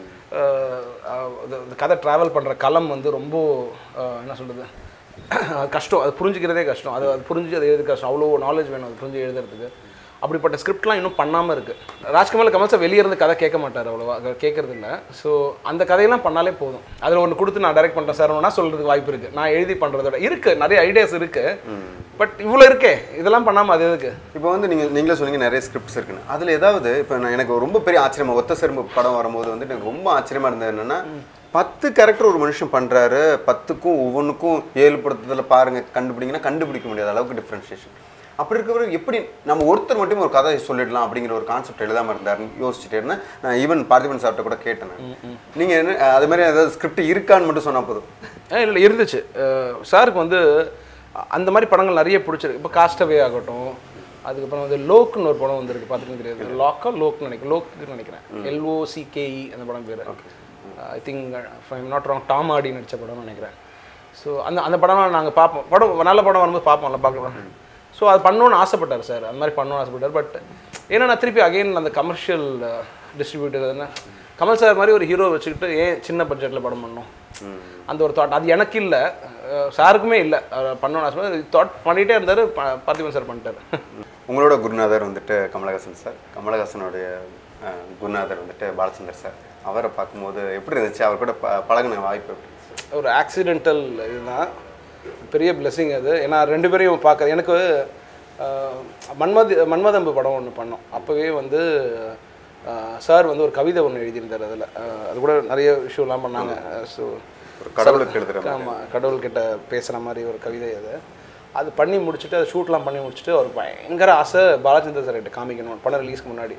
இந்த கதை ட்ராவல் பண்ணுற களம் வந்து ரொம்ப அஹ், என்ன சொல்கிறது கஷ்டம் அது புரிஞ்சுக்கிறதே கஷ்டம் அது அது புரிஞ்சு அது எழுது கஷ்டம் அவ்வளோ நாலேஜ் வேணும் அது புரிஞ்சு எழுதுறதுக்கு அப்படிப்பட்ட ஸ்கிரிப்ட்லாம் இன்னும் பண்ணாமல் இருக்குது ராஜ்குமார் கமல் சார் வெளியே இருந்து கதை கேட்க மாட்டார் அவ்வளோவா கேட்கறது இல்லை ஸோ அந்த கதையெல்லாம் பண்ணாலே போதும் அதில் ஒன்று கொடுத்து நான் டைரக்ட் பண்ணுறேன் சார் சொல்கிறதுக்கு வாய்ப்பு இருக்குது நான் எழுதி பண்ணுறதோட இருக்குது நிறைய ஐடியாஸ் இருக்குது பட் இவ்வளோ இருக்கே இதெல்லாம் பண்ணாமல் அது எதுக்கு இப்போ வந்து நீங்க நீங்களே சொன்னீங்க நிறைய ஸ்கிரிப்ட்ஸ் இருக்குன்னு அதுல ஏதாவது இப்போ நான் எனக்கு ரொம்ப பெரிய ஆச்சரியமா ஒத்த செரும்பு படம் வரும்போது வந்து எனக்கு ரொம்ப ஆச்சரியமா இருந்தது என்னன்னா பத்து கேரக்டர் ஒரு மனுஷன் பண்றாரு பத்துக்கும் ஒவ்வொன்றுக்கும் ஏழு படத்துல பாருங்க கண்டுபிடிங்கன்னா கண்டுபிடிக்க முடியாத அளவுக்கு டிஃப்ரென்ஷியேஷன் அப்படி இருக்கிறவர் எப்படி நம்ம ஒருத்தர் மட்டும் ஒரு கதை சொல்லிடலாம் அப்படிங்கிற ஒரு கான்செப்ட் எழுதாம இருந்தாருன்னு யோசிச்சுட்டே இருந்தேன் நான் ஈவன் பார்த்திபன் சார்ட்ட கூட கேட்டேன் நான். நீங்க என்ன அது மாதிரி ஏதாவது ஸ்கிரிப்ட் இருக்கான்னு மட்டும் சொன்னா போதும் இல்லை இல்லை இருந்துச்சு அஹ் சாருக்கு வந்து அந்த மாதிரி படங்கள் நிறைய பிடிச்சிருக்கு இப்போ காஸ்டவே ஆகட்டும் அதுக்கப்புறம் வந்து லோக்குன்னு ஒரு படம் வந்திருக்கு பார்த்துட்டு தெரியாது லாக்கா லோக்னு நினைக்கிறேன் லோக்குன்னு நினைக்கிறேன் எல்ஓசிகேஇ அந்த படம் பேர் I think I'm not wrong Tom Hardy நடித்த படம்னு நினைக்கிறேன் ஸோ அந்த அந்த படம்லாம் நாங்கள் பார்ப்போம் படம் நல்ல படம் வரும்போது பார்ப்போம்ல பார்க்கலாம் ஸோ அது பண்ணணும்னு ஆசைப்பட்டார் சார் அந்த மாதிரி பண்ணணும்னு ஆசைப்பட்டார் பட் ஏன்னா நான் திருப்பி அகைன் அந்த கமர்ஷியல் டிஸ்ட்ரிபியூட்டர் என்ன கமல் சார் மாதிரி ஒரு ஹீரோ வச்சுக்கிட்டு ஏன் சின்ன பட்ஜெட்டில் படம் பண்ணோம் அந்த ஒரு தாட் அது எனக்கு இல்லை சாருக்குமே இல்லை பண்ணணும் தாட் பண்ணிகிட்டே இருந்தார் பார்த்திபன் சார் பண்ணிட்டாரு உங்களோட குருநாதர் வந்துட்டு கமலஹாசன் சார் கமலஹாசனுடைய அஹ், குருநாதர் வந்துட்டு பாலச்சந்தர் சார் அவரை பார்க்கும்போது எப்படி இருந்துச்சு அவர் கூட ப பழகின வாய்ப்பு எப்படி இருந்துச்சு? ஒரு ஆக்சிடென்டல் இதுதான் பெரிய blessing அது ஏன்னா ரெண்டு பேரையும் பார்க்க எனக்கு ஆஹ், மன்மதி மன்மதம்பு படம் ஒன்று பண்ணோம் அப்போவே வந்து சார் வந்து ஒரு கவிதை ஒன்று எழுதியிருந்தார் அதில் அது கூட நிறைய விஷயம்லாம் பண்ணாங்க ஸோ ஒரு கடவுளுக்கு எழுதுற மாதிரி. ஆமாம் கடவுள்கிட்ட பேசுகிற மாதிரி ஒரு கவிதை அது அது பண்ணி முடிச்சுட்டு அது ஷூட்லாம் பண்ணி முடிச்சுட்டு அவருக்கு பயங்கர ஆசை பாலச்சந்தர் சார் கிட்ட காமிக்கணும் படம் ரிலீஸ்க்கு முன்னாடி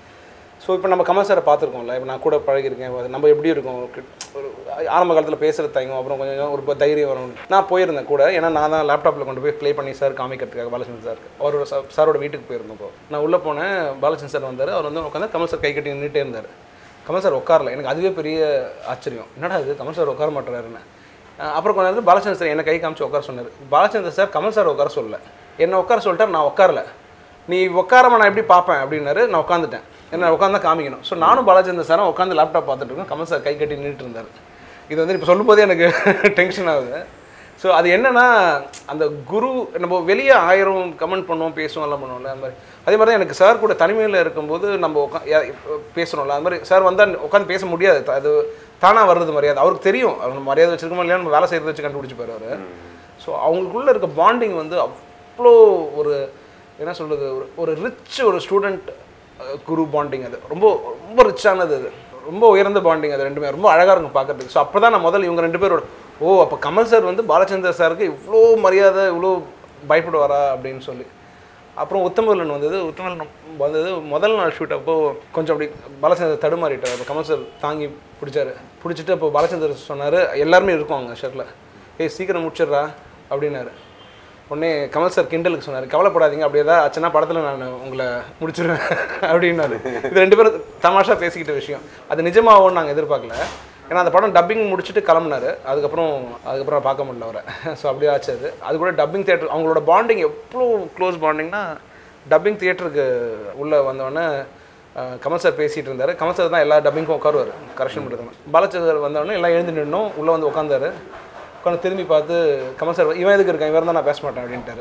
ஸோ இப்போ நம்ம கமல் சாரை பார்த்துருக்கோம்ல இப்போ நான் கூட பழகிருக்கேன் அது நம்ம எப்படி இருக்கும் ஒரு கிட்- ஒரு ஆரம்ப காலத்தில் பேசுகிறது தயங்கும் அப்புறம் கொஞ்சம் கொஞ்சம் ஒரு ப- தைரியம் வரும் நான் போயிருந்தேன் கூட ஏன்னா நான் தான் லேப்டாப்பில் கொண்டு போய் ப்ளே பண்ணி சார் காமிக்கிறதுக்காக பாலச்சந்தர் சாருக்கு அவரோட சா- சாரோட வீட்டுக்கு போயிருந்தோம் இப்போ நான் உள்ளே போனேன் பாலச்சந்தர் சார் வந்தார் அவர் வந்து உட்காந்து கமல் சார் கை கட்டி நின்றுட்டே இருந்தார் கமல் சார் உட்காரல எனக்கு அதுவே பெரிய ஆச்சரியம் என்னடா இது கமல் சார் உட்கார மாட்டுறாருன்னு அஹ் அப்புறம் கொஞ்ச நேரத்தில் பாலச்சந்தர் சார் என்னை கை காமிச்சு உட்கார சொன்னார் பாலச்சந்தர் சார் கமல் சார் உட்கார சொல்லல என்னை உட்கார சொல்லிட்டார் நான் உட்காரல நீ உட்காராம நான் எப்படி பார்ப்பேன் அப்படின்னாரு நான் உட்காந்துட்டேன் என்ன உட்காந்து காமிக்கணும் ஸோ நானும் பாலச்சந்தர் சாரும் உட்காந்து லேப்டாப் பார்த்துட்டு இருக்கேன் கமல் சார் கை கட்டி நின்றுட்டு இருந்தார் இது வந்து இப்போ சொல்லும்போதே எனக்கு டென்ஷன் ஆகுது ஸோ அது என்னன்னா அந்த குரு நம்ம வெளியே ஆயிரம் கமெண்ட் பண்ணுவோம் பேசுவோம் எல்லாம் பண்ணுவோம்ல அந்த மாதிரி அதே மாதிரி தான் எனக்கு சார் கூட தனிமையில் இருக்கும்போது நம்ம உட்கா யா- பேசணும்ல அது மாதிரி சார் வந்தால் உட்காந்து பேச முடியாது த- அது தானாக வர்றது மரியாதை அவருக்கு தெரியும் அவர் மரியாதை வச்சிருக்கோமா இல்லையா நம்ம வேலை செய்கிறத வச்சு கண்டுபிடிச்சிப்பாரு அவர் ஸோ அவங்களுக்குள்ள இருக்க பாண்டிங் வந்து அவ்வளோ ஒரு என்ன சொல்கிறது ஒரு ஒரு ரிச் ஒரு ஸ்டூடெண்ட் குரு பாண்டிங் அது ரொம்ப ரொம்ப ரிச்சானது அது ரொம்ப உயர்ந்த பாண்டிங் அது ரெண்டுமே ரொம்ப அழகாக இருக்கும் பார்க்கறதுக்கு ஸோ அப்போ தான் நான் முதல்ல இவங்க ரெண்டு பேரோட ஓ அப்போ கமல் சார் வந்து பாலச்சந்தர் சாருக்கு இவ்வளோ மரியாதை இவ்வளோ பயப்படுவாரா அப்படின்னு சொல்லி அப்புறம் உத்தமவில்லன் வந்தது உத்தமவில்லன் வந்தது முதல் நாள் ஷூட் அப்போ கொஞ்சம் அப்படி பாலச்சந்தர் தடுமாறிட்டார் அப்போ கமல் சார் தாங்கி பிடிச்சாரு பிடிச்சிட்டு அப்போ பாலச்சந்தர் சொன்னார் எல்லாருமே இருக்கும் அங்கே ஷர்ட்டில் ஏய் சீக்கிரம் முடிச்சிடுறா அப்படின்னாரு உடனே கமல் சார் கிண்டலுக்கு சொன்னார் கவலைப்படாதீங்க அப்படி ஏதாவது ஆச்சுன்னா படத்தில் நான் உங்களை முடிச்சிடுவேன் அப்படின்னாரு இது ரெண்டு பேரும் தமாஷா பேசிக்கிட்ட விஷயம் அது நிஜமாகும்னு நாங்கள் எதிர்பார்க்கல ஏன்னா அந்த படம் டப்பிங் முடிச்சுட்டு கிளம்புனாரு அதுக்கப்புறம் அதுக்கப்புறம் பார்க்க முடியல அவரை ஸோ அப்படியே ஆச்சு அது அது கூட டப்பிங் தியேட்டர் அவங்களோட பாண்டிங் எவ்வளோ க்ளோஸ் பாண்டிங்னா டப்பிங் தியேட்டருக்கு உள்ளே வந்தோடனே அஹ், கமல் சார் பேசிகிட்டு இருந்தார் கமல் சார் தான் எல்லா டப்பிங்க்கும் உட்காருவார் கரெக்ஷன் பண்ணுறது பாலச்சந்தர் வந்தோடனே எல்லாம் எழுந்து நின்னோம் உள்ளே வந்து உட்காந்தாரு உட்காந்து திரும்பி பார்த்து கமல் சார் இவன் எதுக்கு இருக்கான் இவர் தான் நான் பேச மாட்டேன் அப்படின்ட்டாரு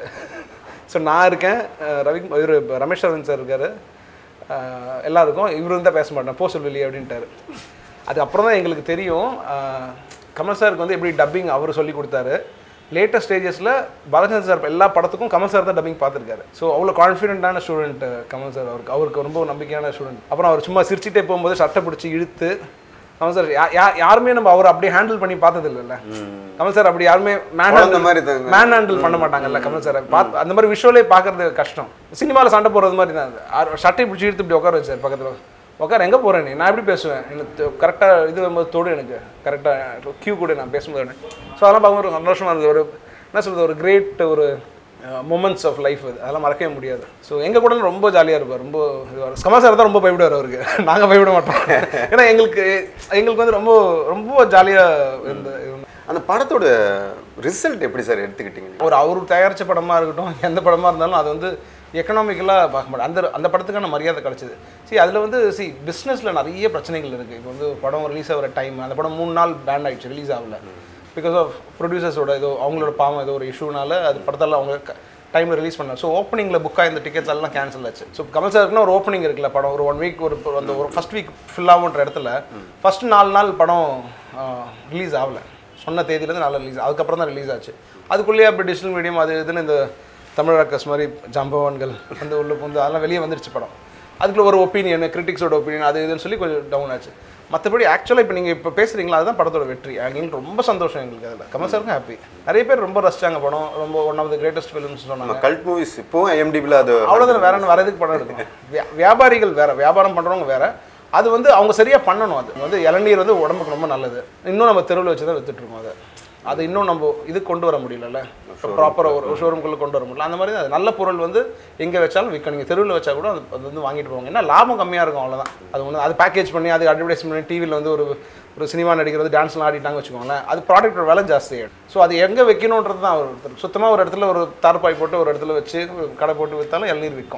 ஸோ நான் இருக்கேன் அஹ், ரவி இவர் ரமேஷ் அரவிந்த் சார் இருக்கார் எல்லாருக்கும் இவரு தான் பேச மாட்டேன் போ சொல்லி அப்படின்ட்டாரு அதுக்கப்புறம் தான் எங்களுக்கு தெரியும் அஹ், கமல் சாருக்கு வந்து எப்படி டப்பிங் அவர் சொல்லி கொடுத்தாரு லேட்டஸ்ட் ஸ்டேஜஸில் பாலச்சந்தர் சார் எல்லா படத்துக்கும் கமல் சார் தான் டப்பிங் பார்த்துருக்காரு ஸோ அவ்வளோ கான்ஃபிடென்ட்டான ஸ்டூடெண்ட் கமல் சார் அவருக்கு அவருக்கு ரொம்ப நம்பிக்கையான ஸ்டூடெண்ட் அப்புறம் அவர் சும்மா சிரிச்சிட்டே போகும்போது சட்டை பிடிச்சி இழுத்து கமல் சார் யா- யா- யாருமே நம்ம அவர் அப்படியே ஹேண்டில் பண்ணி பார்த்தது இல்லைல்ல கமல் சார் அப்படி யாருமே மேன் குழந்தை மாதிரி தாங்க. மேன் ஹேண்டில் பண்ண மாட்டாங்கல்ல கமல் சார் பார்த்து அந்த மாதிரி விஷுவலே பார்க்கறது கஷ்டம் சினிமாவில் சண்டை போடுறது மாதிரி தான் அது ஆர் சட்டை பிடிச்சி இழுத்து இப்படி உட்கார வச்சார் பக்கத்தில் உட்கார எங்கே போகிறேன் நீ நான் எப்படி பேசுவேன் எனக்கு கரெக்டாக இது வரும்போது தொடு எனக்கு கரெக்டாக கியூ கூட நான் பேசும்போது ஸோ அதெல்லாம் பார்க்கும்போது ஒரு சந்தோஷமாக இருந்தது ஒரு என்ன சொல்கிறது ஒரு கிரேட் ஒரு மூமெண்ட்ஸ் ஆஃப் லைஃப் அது அதெல்லாம் மறக்கவே முடியாது ஸோ எங்கள் கூட ரொம்ப ஜாலியாக இருப்பார் ரொம்ப இதுவாக கமல் சார் தான் ரொம்ப பயப்படுவார் அவருக்கு நாங்கள் பயப்பட மாட்டோம் ஏன்னா எங்களுக்கு எங்களுக்கு வந்து ரொம்ப ரொம்ப ஜாலியாக இருந்த இருந்த- அந்த படத்தோட ரிசல்ட் எப்படி சார் எடுத்துக்கிட்டீங்க நீங்க? ஒரு அவர் தயாரித்த படமாக இருக்கட்டும் எந்த படமாக இருந்தாலும் அது வந்து எக்கனாமிக்கலாக பார்க்க மாட்டேன் அந்த அந்த படத்துக்கான மரியாதை கிடச்சிது see அதில் வந்து see பிஸ்னஸில் நிறைய பிரச்சனைகள் இருக்குது இப்போ வந்து படம் ரிலீஸ் ஆகிற டைம் அந்த படம் மூணு நாள் பேண்ட் ஆயிடுச்சு ரிலீஸ் ஆகல பிகாஸ் ஆஃப் ப்ரொடியூசர்ஸோட ஏதோ அவங்களோட பாவம் ஏதோ ஒரு இஷ்யூனால அது படத்தெல்லாம் அவங்க டைமில் ரிலீஸ் பண்ணல ஸோ ஓப்பனிங்கில் புக் ஆயிருந்த டிக்கெட்ஸ் எல்லாம் கேன்சல் ஆச்சு ஸோ கமல் சாருக்குன்னா ஒரு ஓப்பனிங் இருக்குல்ல படம் ஒரு ஒன் வீக் ஒரு அந்த ஒரு ஃபஸ்ட் வீக் ஃபில் ஆகுன்ற இடத்துல ஃபஸ்ட் நாலு நாள் படம் ரிலீஸ் ஆகல சொன்ன தேதியிலேருந்து நாலு ரிலீஸ் அதுக்கப்புறம் தான் ரிலீஸ் ஆச்சு அதுக்குள்ளேயே அப்படி டிஜிட்டல் மீடியம் அது இதுன்னு இந்த தமிழ் ரக்கஸ் மாதிரி ஜம்பவான்கள் வந்து உள்ள புந்து அதெல்லாம் வெளியே வந்துருச்சு படம் அதுக்குள்ள ஒரு ஒப்பீனியன் கிரிட்டிக்ஸோட ஒப்பீனியன் அது இதுன்னு சொல்லி கொஞ்சம் டவுன் ஆச்சு மற்றபடி ஆக்சுவலாக இப்போ நீங்கள் இப்போ பேசுகிறீங்களா அதுதான் படத்தோட வெற்றி எங்களுக்கு ரொம்ப சந்தோஷம் எங்களுக்கு அதில் கமல் சாருக்கும் ஹாப்பி நிறைய பேர் ரொம்ப ரசிச்சாங்க படம் ரொம்ப one of the greatest films சொன்னாங்க நம்ம கல்ட் மூவிஸ் இப்போவும் ஐஎம்டிபியில் அது அவ்வளோதான் வேற என்ன வேற எதுக்கு படம் எடுக்கணும் வியா- வியாபாரிகள் வேற வியாபாரம் பண்ணுறவங்க வேற அது வந்து அவங்க சரியாக பண்ணணும் அது வந்து இளநீர் வந்து உடம்புக்கு ரொம்ப நல்லது இன்னும் நம்ம தெருவில் வச்சு தான் வித்துட்டு இருக்கோம் அதை அது இன்னும் நம்ம இது கொண்டு வர முடியலல்ல ப்ராப்பராக ஒரு ஷோரூம்குள்ளே கொண்டு வர முடியல அந்த மாதிரி தான் அது நல்ல பொருள் வந்து எங்கே வச்சாலும் விற்க நீங்கள் தெருவில் வச்சா கூட அது அது வந்து வாங்கிட்டு போவாங்க ஏன்னா லாபம் கம்மியாக இருக்கும் அவ்வளோதான் அது ஒன்று அது பேக்கேஜ் பண்ணி அது அட்வர்டைஸ் பண்ணி டிவியில் வந்து ஒரு ஒரு சினிமா நடிக்கிறது டான்ஸ்லாம் ஆடிட்டாங்க வச்சுக்கோங்களேன் அது ப்ராடக்ட்டோட விலை ஜாஸ்தி ஆகிடும் ஸோ அது எங்கே வைக்கணுன்றது தான் ஒரு சுத்தமாக ஒரு இடத்துல ஒரு தார்பாய் போட்டு ஒரு இடத்துல வச்சு ஒரு கடை போட்டு விற்றாலும் இளநீர் விற்கும்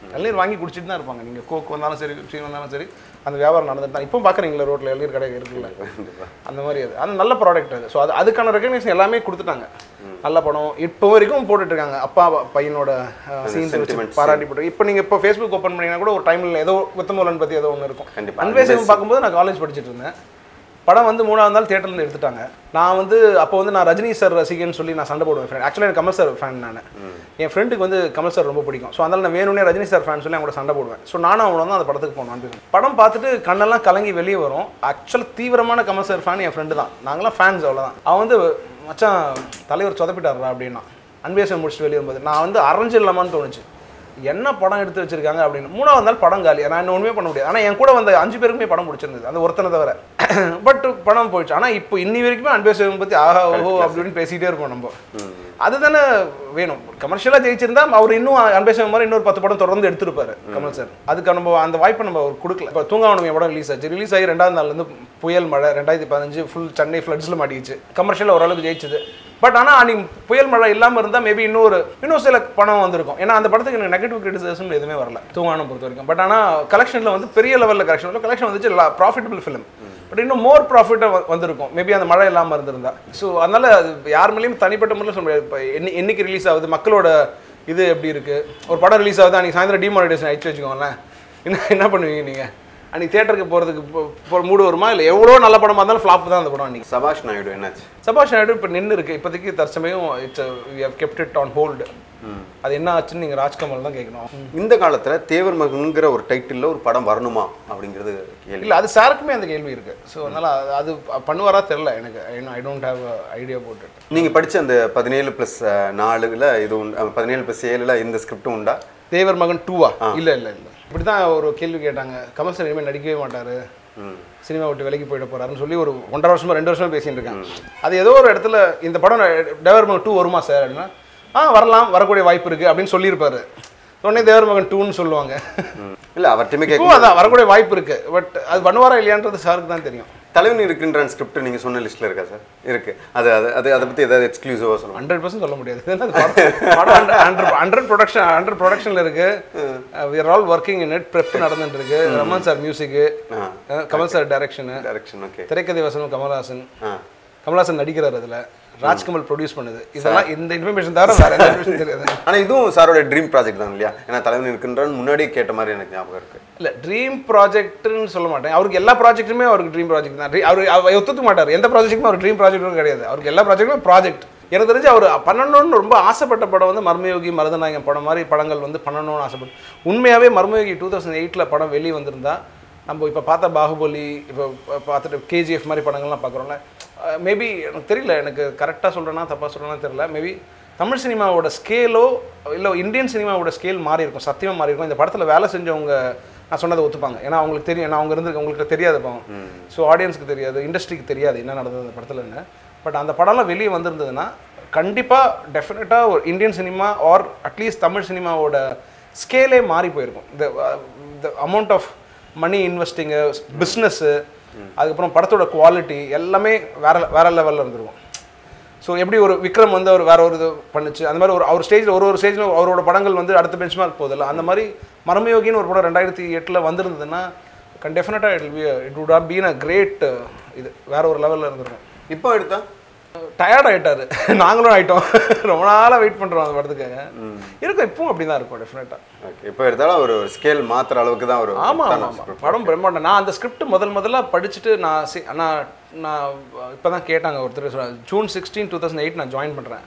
இளநீர் வாங்கி குடிச்சிட்டு தான் இருப்பாங்க நீங்கள் கோக் வந்தாலும் சரி டீ வந்தாலும் சரி அந்த வியாபாரம் நடந்துட்டு தான் இப்போ பார்க்குறீங்களா ரோட்டில் இளநீர் கடை இருக்குல்ல அந்த மாதிரி அது அது நல்ல ப்ராடக்ட் அது ஸோ அது அதுக்கான ரெகக்னேஷன் எல்லாமே கொடுத்துட்டாங்க நல்ல படம் இப்போ வரைக்கும் போட்டுட்டு இருக்காங்க அப்பா பையனோட சீன்ஸ் வச்சு sentiments. பாராட்டி போட்டு இப்போ நீங்கள் இப்போ ஃபேஸ்புக் ஓப்பன் பண்ணீங்கன்னா கூட ஒரு டைமில் ஏதோ வித்தமோலன் பற்றி ஏதோ ஒன்று இருக்கும் கண்டிப்பா. அன்வேஷன் பார்க்கும்போது நான் காலேஜ் படிச்சுட்டு இருந்தேன் படம் வந்து மூணாவது நாள் தேட்டர்ல எடுத்துட்டாங்க நான் வந்து அப்போ வந்து நான் ரஜினி சார் ரசிகன்னு சொல்லி நான் சண்டை போடுவேன் ஃப்ரெண்ட் ஆக்சுவலாக எனக்கு கமல் சார் ஃபேன் நான் என் ஃப்ரெண்டுக்கு வந்து கமல் சார் ரொம்ப பிடிக்கும் ஸோ அதனால நான் வேணும்னே ரஜினி சார் ஃபேன் சொல்லி அவங்க கூட சண்டை போடுவேன் ஸோ நானும் அவனும் தான் அந்த படத்துக்கு போனோம் அன்பு. படம் பார்த்துட்டு கண்ணெல்லாம் கலங்கி வெளியே வரும் ஆக்சுவலாக தீவிரமான கமல் சார் ஃபேன் என் ஃப்ரெண்டு தான் நாங்களாம் ஃபேன்ஸ் அவ்வளோதான் அவன் வந்து மச்சான் தலைவர் சொதப்பிட்டாரா அப்படின்னா அன்பேசன் முடிச்சுட்டு வெளியே வரும்போது நான் வந்து அரைஞ்சிடலாமான்னு தோணுச்சு என்ன படம் எடுத்து வச்சிருக்காங்க அப்படின்னு மூணாவது நாள் படம் காலி நான் இன்னும் ஒன்றுமே பண்ண முடியாது ஆனால் என் கூட வந்த அஞ்சு பேருக்குமே படம் பிடிச்சிருந்தது அந்த ஒருத்தனை தவிர பட் படம் போயிடுச்சு ஆனால் இப்போ இன்னி வரைக்குமே அன்பேசன் பற்றி ஆஹா ஓஹோ அப்படின்னு பேசிகிட்டே இருப்போம் நம்ம அதுதானே வேணும் கமர்ஷியலாக ஜெயிச்சிருந்தா அவர் இன்னும் அன்பேசன் மாதிரி இன்னொரு பத்து படம் தொடர்ந்து எடுத்திருப்பாரு கமல் சார் அதுக்கு நம்ம அந்த வாய்ப்பை நம்ம அவர் கொடுக்கல இப்போ தூங்காவனம் என் படம் ரிலீஸ் ஆச்சு ரிலீஸ் ஆகி ரெண்டாவது நாள்லேருந்து புயல் மழை ரெண்டாயிரத்தி பதினஞ்சு ஃபுல் சென்னை ஃப்ளட்ஸில் மாட்டிக்கிச்சு கமர்ஷியலாக ஓரளவுக்கு ஜெயிச்சது பட் ஆனால் அன்னைக்கு புயல் மழை இல்லாமல் இருந்தால் மேபி இன்னொரு இன்னும் சில பணம் வந்திருக்கும் ஏன்னா அந்த படத்துக்கு எனக்கு நெகட்டிவ் கிரிட்டிசிசம் எதுவுமே வரல தூங்கானம் பொறுத்த வரைக்கும் பட் ஆனால் கலெக்ஷனில் வந்து பெரிய லெவலில் கலெக்ஷன் இல்லை கலெக்ஷன் வந்துச்சு ப்ராஃபிட்டபிள் ஃபிலிம் பட் இன்னும் மோர் ப்ராஃபிட்டாக வந்திருக்கும் மேபி அந்த மழை இல்லாமல் இருந்திருந்தா ஸோ அதனால அது யார் மேலேயும் தனிப்பட்ட முறையில் சொல்ல முடியாது இப்போ என்னை என்னைக்கு ரிலீஸ் ஆகுது மக்களோட இது எப்படி இருக்கு ஒரு படம் ரிலீஸ் ஆகுது அன்றைக்கி சாயந்தரம் டிமானிட்டேஷன் ஆயிடுச்சு வச்சுக்கோங்களேன் என்ன என்ன பண்ணுவீங்க நீங்கள் அன்றைக்கி தேட்டருக்கு போகிறதுக்கு மூடு வருமா இல்லை எவ்வளோ நல்ல படமாக இருந்தாலும் ஃப்ளாப் தான் அந்த படம் அன்றைக்கி சபாஷ் நாயுடு என்னாச்சு சபாஷ் நாயுடு இப்போ நின்று இருக்கு இப்போதைக்கு தற்சமயம் it's we have kept it on hold அது என்ன ஆச்சுன்னு நீங்கள் ராஜ்கமல் தான் கேட்கணும் இந்த காலத்துல தேவர் மகன்கிற ஒரு டைட்டில்ல ஒரு படம் வரணுமா அப்படிங்கிறது கேள்வி இல்லை அது சாருக்குமே அந்த கேள்வி இருக்கு ஸோ அதனால் அது பண்ணுவாரா தெரில எனக்கு I don't have idea about it நீங்க படிச்ச அந்த பதினேழு பிளஸ் நாலுல இது உண்டு பதினேழு பிளஸ் ஏழுல இந்த ஸ்கிரிப்டும் உண்டா தேவர் மகன் டூவா இல்ல இல்ல இல்ல இப்படி தான் ஒரு கேள்வி கேட்டாங்க கமல் சார் இனிமேல் நடிக்கவே மாட்டாரு சினிமா விட்டு விலைக்கு போயிட போறாருன்னு சொல்லி ஒரு ஒன்றரை வருஷமா ரெண்டு வருஷமா பேசிட்டு இருக்காங்க அது ஏதோ ஒரு இடத்துல இந்த படம் தேவர் மகன் டூ வருமா சார் அப்படின்னா ஆ வரலாம் வரக்கூடிய வாய்ப்பு இருக்கு அப்படின்னு சொல்லியிருப்பாரு உடனே தேவர் மகன் டூன்னு சொல்லுவாங்க இல்ல அவர்கிட்டயுமே இப்போ கேட்க அதான் வரக்கூடிய வாய்ப்பு இருக்கு பட் அது பண்ணுவாரா இல்லையான்றது சாருக்கு தான் தெரியும் தலைவன் இருக்கின்ற ஸ்கிரிப்ட் நீங்க சொன்ன லிஸ்ட்ல இருக்கா சார் இருக்கு அது அது அது அதை பத்தி ஏதாவது எக்ஸ்க்ளூசிவா சொல்லுங்க ஹண்ட்ரட் பர்சன்ட் சொல்ல முடியாது இது என்னது படம் படம் ஹண்ட்ரட் ஹண்ட்ரட் ப்ரொடக்ஷன் ஹண்ட்ரட் ப்ரொடக்ஷனில் இருக்கு we are all working in it prep நடந்துட்டு இருக்கு ரமன் சார் மியூசிக்கு கமல் சார் டைரக்ஷனு டைரக்ஷன் ஓகே திரைக்கதை வசனம் கமல்ஹாசன் ஆ கமல்ஹாசன் நடிக்கிறார் அதுல ராஜ்கமல் ப்ரொடியூஸ் பண்ணுது இதெல்லாம் இந்த இன்ஃபர்மேஷன் தவிர வேற எந்த இன்ஃபர்மேஷன் தெரியாது ஆனா இதுவும் சாரோட ட்ரீம் ப்ராஜெக்ட் தான் இல்லையா ஏன்னா தலைவன் இருக்கின்றான்னு முன்னாடியே கேட்ட மாதிரி எனக்கு ஞாபகம் இருக்கு இல்ல ட்ரீம் ப்ராஜெக்ட்னு சொல்ல மாட்டேன் அவருக்கு எல்லா ப்ராஜெக்ட்டுமே அவருக்கு ட்ரீம் ப்ராஜெக்ட் தான் Dream- அவர் அவர் ஒத்துக்க மாட்டார் எந்த ப்ராஜெக்ட்டுமே அவர் ட்ரீம் ப்ராஜெக்ட்டும் கிடையாது அவருக்கு எல்லா ப்ராஜெக்ட்டுமே ப்ராஜெக்ட் எனக்கு தெரிஞ்சு அவர் பண்ணணும்னு ரொம்ப ஆசைப்பட்ட படம் வந்து மர்மயோகி மருதநாயகம் படம் மாதிரி படங்கள் வந்து பண்ணணும்னு ஆசைப்பட்டு உண்மையாகவே மர்மயோகி டூ தௌசண்ட் எயிட்டில் படம் வெளியே வந்திருந்தா நம்ம இப்போ பார்த்த பாகுபலி இப்போ பார்த்துட்டு கேஜிஎஃப் மாதிரி படங்கள்லாம் பார்க்குறோம்ல மேபி எனக்கு தெரியல எனக்கு கரெக்டாக சொல்கிறேன்னா தப்பாக சொல்கிறேன்னா தெரியல மேபி தமிழ் சினிமாவோட ஸ்கேலோ இல்லை இந்தியன் சினிமாவோட ஸ்கேல் மாறி இருக்கும் சத்தியமாக மாறி இருக்கும் இந்த படத்தில் வேலை செஞ்சவங்க நான் சொன்னதை ஒத்துப்பாங்க ஏன்னா அவங்களுக்கு தெரியும் நான் அவங்க இருந்து உங்களுக்கு தெரியாது பாவம் ஸோ ஆடியன்ஸ்க்கு தெரியாது இண்டஸ்ட்ரிக்கு தெரியாது என்ன நடந்தது அந்த படத்துலன்னு பட் அந்த படம்லாம் வெளியே வந்திருந்ததுன்னா கண்டிப்பாக டெஃபினட்டாக ஒரு Indian cinema or at least Tamil சினிமாவோட ஸ்கேலே மாறி போயிருக்கும் இந்த the amount of money investing business அதுக்கப்புறம் படத்தோட குவாலிட்டி எல்லாமே வேற வேற லெவலில் இருந்திருக்கும் ஸோ எப்படி ஒரு விக்ரம் வந்து அவர் வேற ஒரு இது பண்ணுச்சு அந்த மாதிரி ஒரு அவர் ஸ்டேஜில் ஒரு ஒரு ஸ்டேஜில் அவரோட படங்கள் வந்து அடுத்த பெஞ்ச் மார்க் போதில்ல அந்த மாதிரி மர்மயோகின்னு ஒரு படம் ரெண்டாயிரத்தி எட்டில் வந்திருந்ததுன்னா கண் டெஃபினட்டாக it be it would have been a great இது வேற ஒரு லெவலில் இருந்திருக்கும் இப்போ எடுத்தா டயர்ட் ஆயிட்டாரு நாங்களும் ஆயிட்டோம் ரொம்ப நாளாக வெயிட் பண்ணுறோம் அந்த படத்துக்காக இருக்கும் இப்பவும் அப்படி தான் இருக்கும் டெஃபினட்டாக ஓகே இப்போ எடுத்தாலும் ஒரு ஸ்கேல் மாத்துற அளவுக்கு தான் ஒரு ஆமாம் worth ஆன ஆமாம் script. படம் பிரம்மாண்டம் நான் அந்த ஸ்கிரிப்ட் முதல் முதல்ல படிச்சுட்டு நான் சி நான் நான் இப்போ தான் கேட்டாங்க ஒருத்தர் சொல்றாங்க, June sixteen two thousand eight நான் ஜாயின் பண்ணுறேன்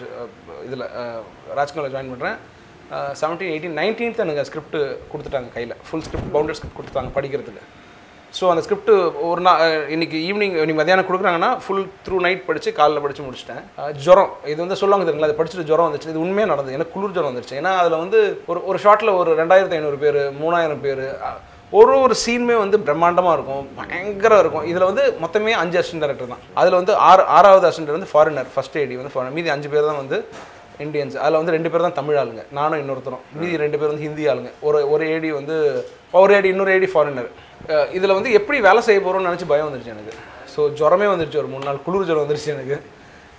இதில் ராஜ்கமில் ஜாயின் பண்ணுறேன் செவன்டீன் எயிட்டீன் நைன்டீன்த் எனக்கு ஸ்கிரிப்ட் கொடுத்துட்டாங்க கையில் ஃபுல் ஸ்கிரிப்ட் பவுண்டர் ஸ்கிரிப்ட் கொடுத்துட்டாங்க படிக்கிறதுக்கு ஸோ அந்த ஸ்கிரிப்ட் ஒரு நாள் இன்னைக்கு ஈவினிங் இன்னைக்கு மத்தியானம் கொடுக்குறாங்கன்னா ஃபுல் த்ரூ நைட் படித்து காலைல படித்து முடிச்சிட்டேன் அஹ், ஜுரம் இது வந்து சொல்லுவாங்க தெரியுங்களா அது படிச்சுட்டு ஜுரம் வந்துச்சு இது உண்மையாக நடந்தது எனக்கு குளிர் ஜுரம் வந்துருச்சு ஏன்னா அதில் வந்து ஒரு ஒரு ஷாட்டில் ஒரு ரெண்டாயிரத்தி ஐநூறு பேர் மூணாயிரம் பேர் ஒரு ஒரு சீனுமே வந்து பிரம்மாண்டமாக இருக்கும் பயங்கரம் இருக்கும் இதில் வந்து மொத்தமே அஞ்சு அசிஸ்டன்ட் டேரக்டர் தான் அதில் வந்து ஆறு ஆறாவது அசிஸ்டன்ட் வந்து ஃபாரினர் ஃபர்ஸ்ட் ஏடி வந்து foreigner. மீதி அஞ்சு பேர் தான் வந்து இந்தியன்ஸ் அதில் வந்து ரெண்டு பேர் தான் தமிழ் ஆளுங்க நானும் இன்னொருத்தரும் மீதி ரெண்டு பேர் வந்து ஹிந்தி ஆளுங்க ஒரு ஒரு ஏடி வந்து ஒரு ஏடி இன்னொரு ஏடி ஃபாரினர் இதில் வந்து எப்படி வேலை செய்ய போகிறோம்னு நினச்சி பயம் வந்துருச்சு எனக்கு ஸோ ஜுரமே வந்துருச்சு ஒரு மூணு நாள் குளிர் ஜுரம் வந்துருச்சு எனக்கு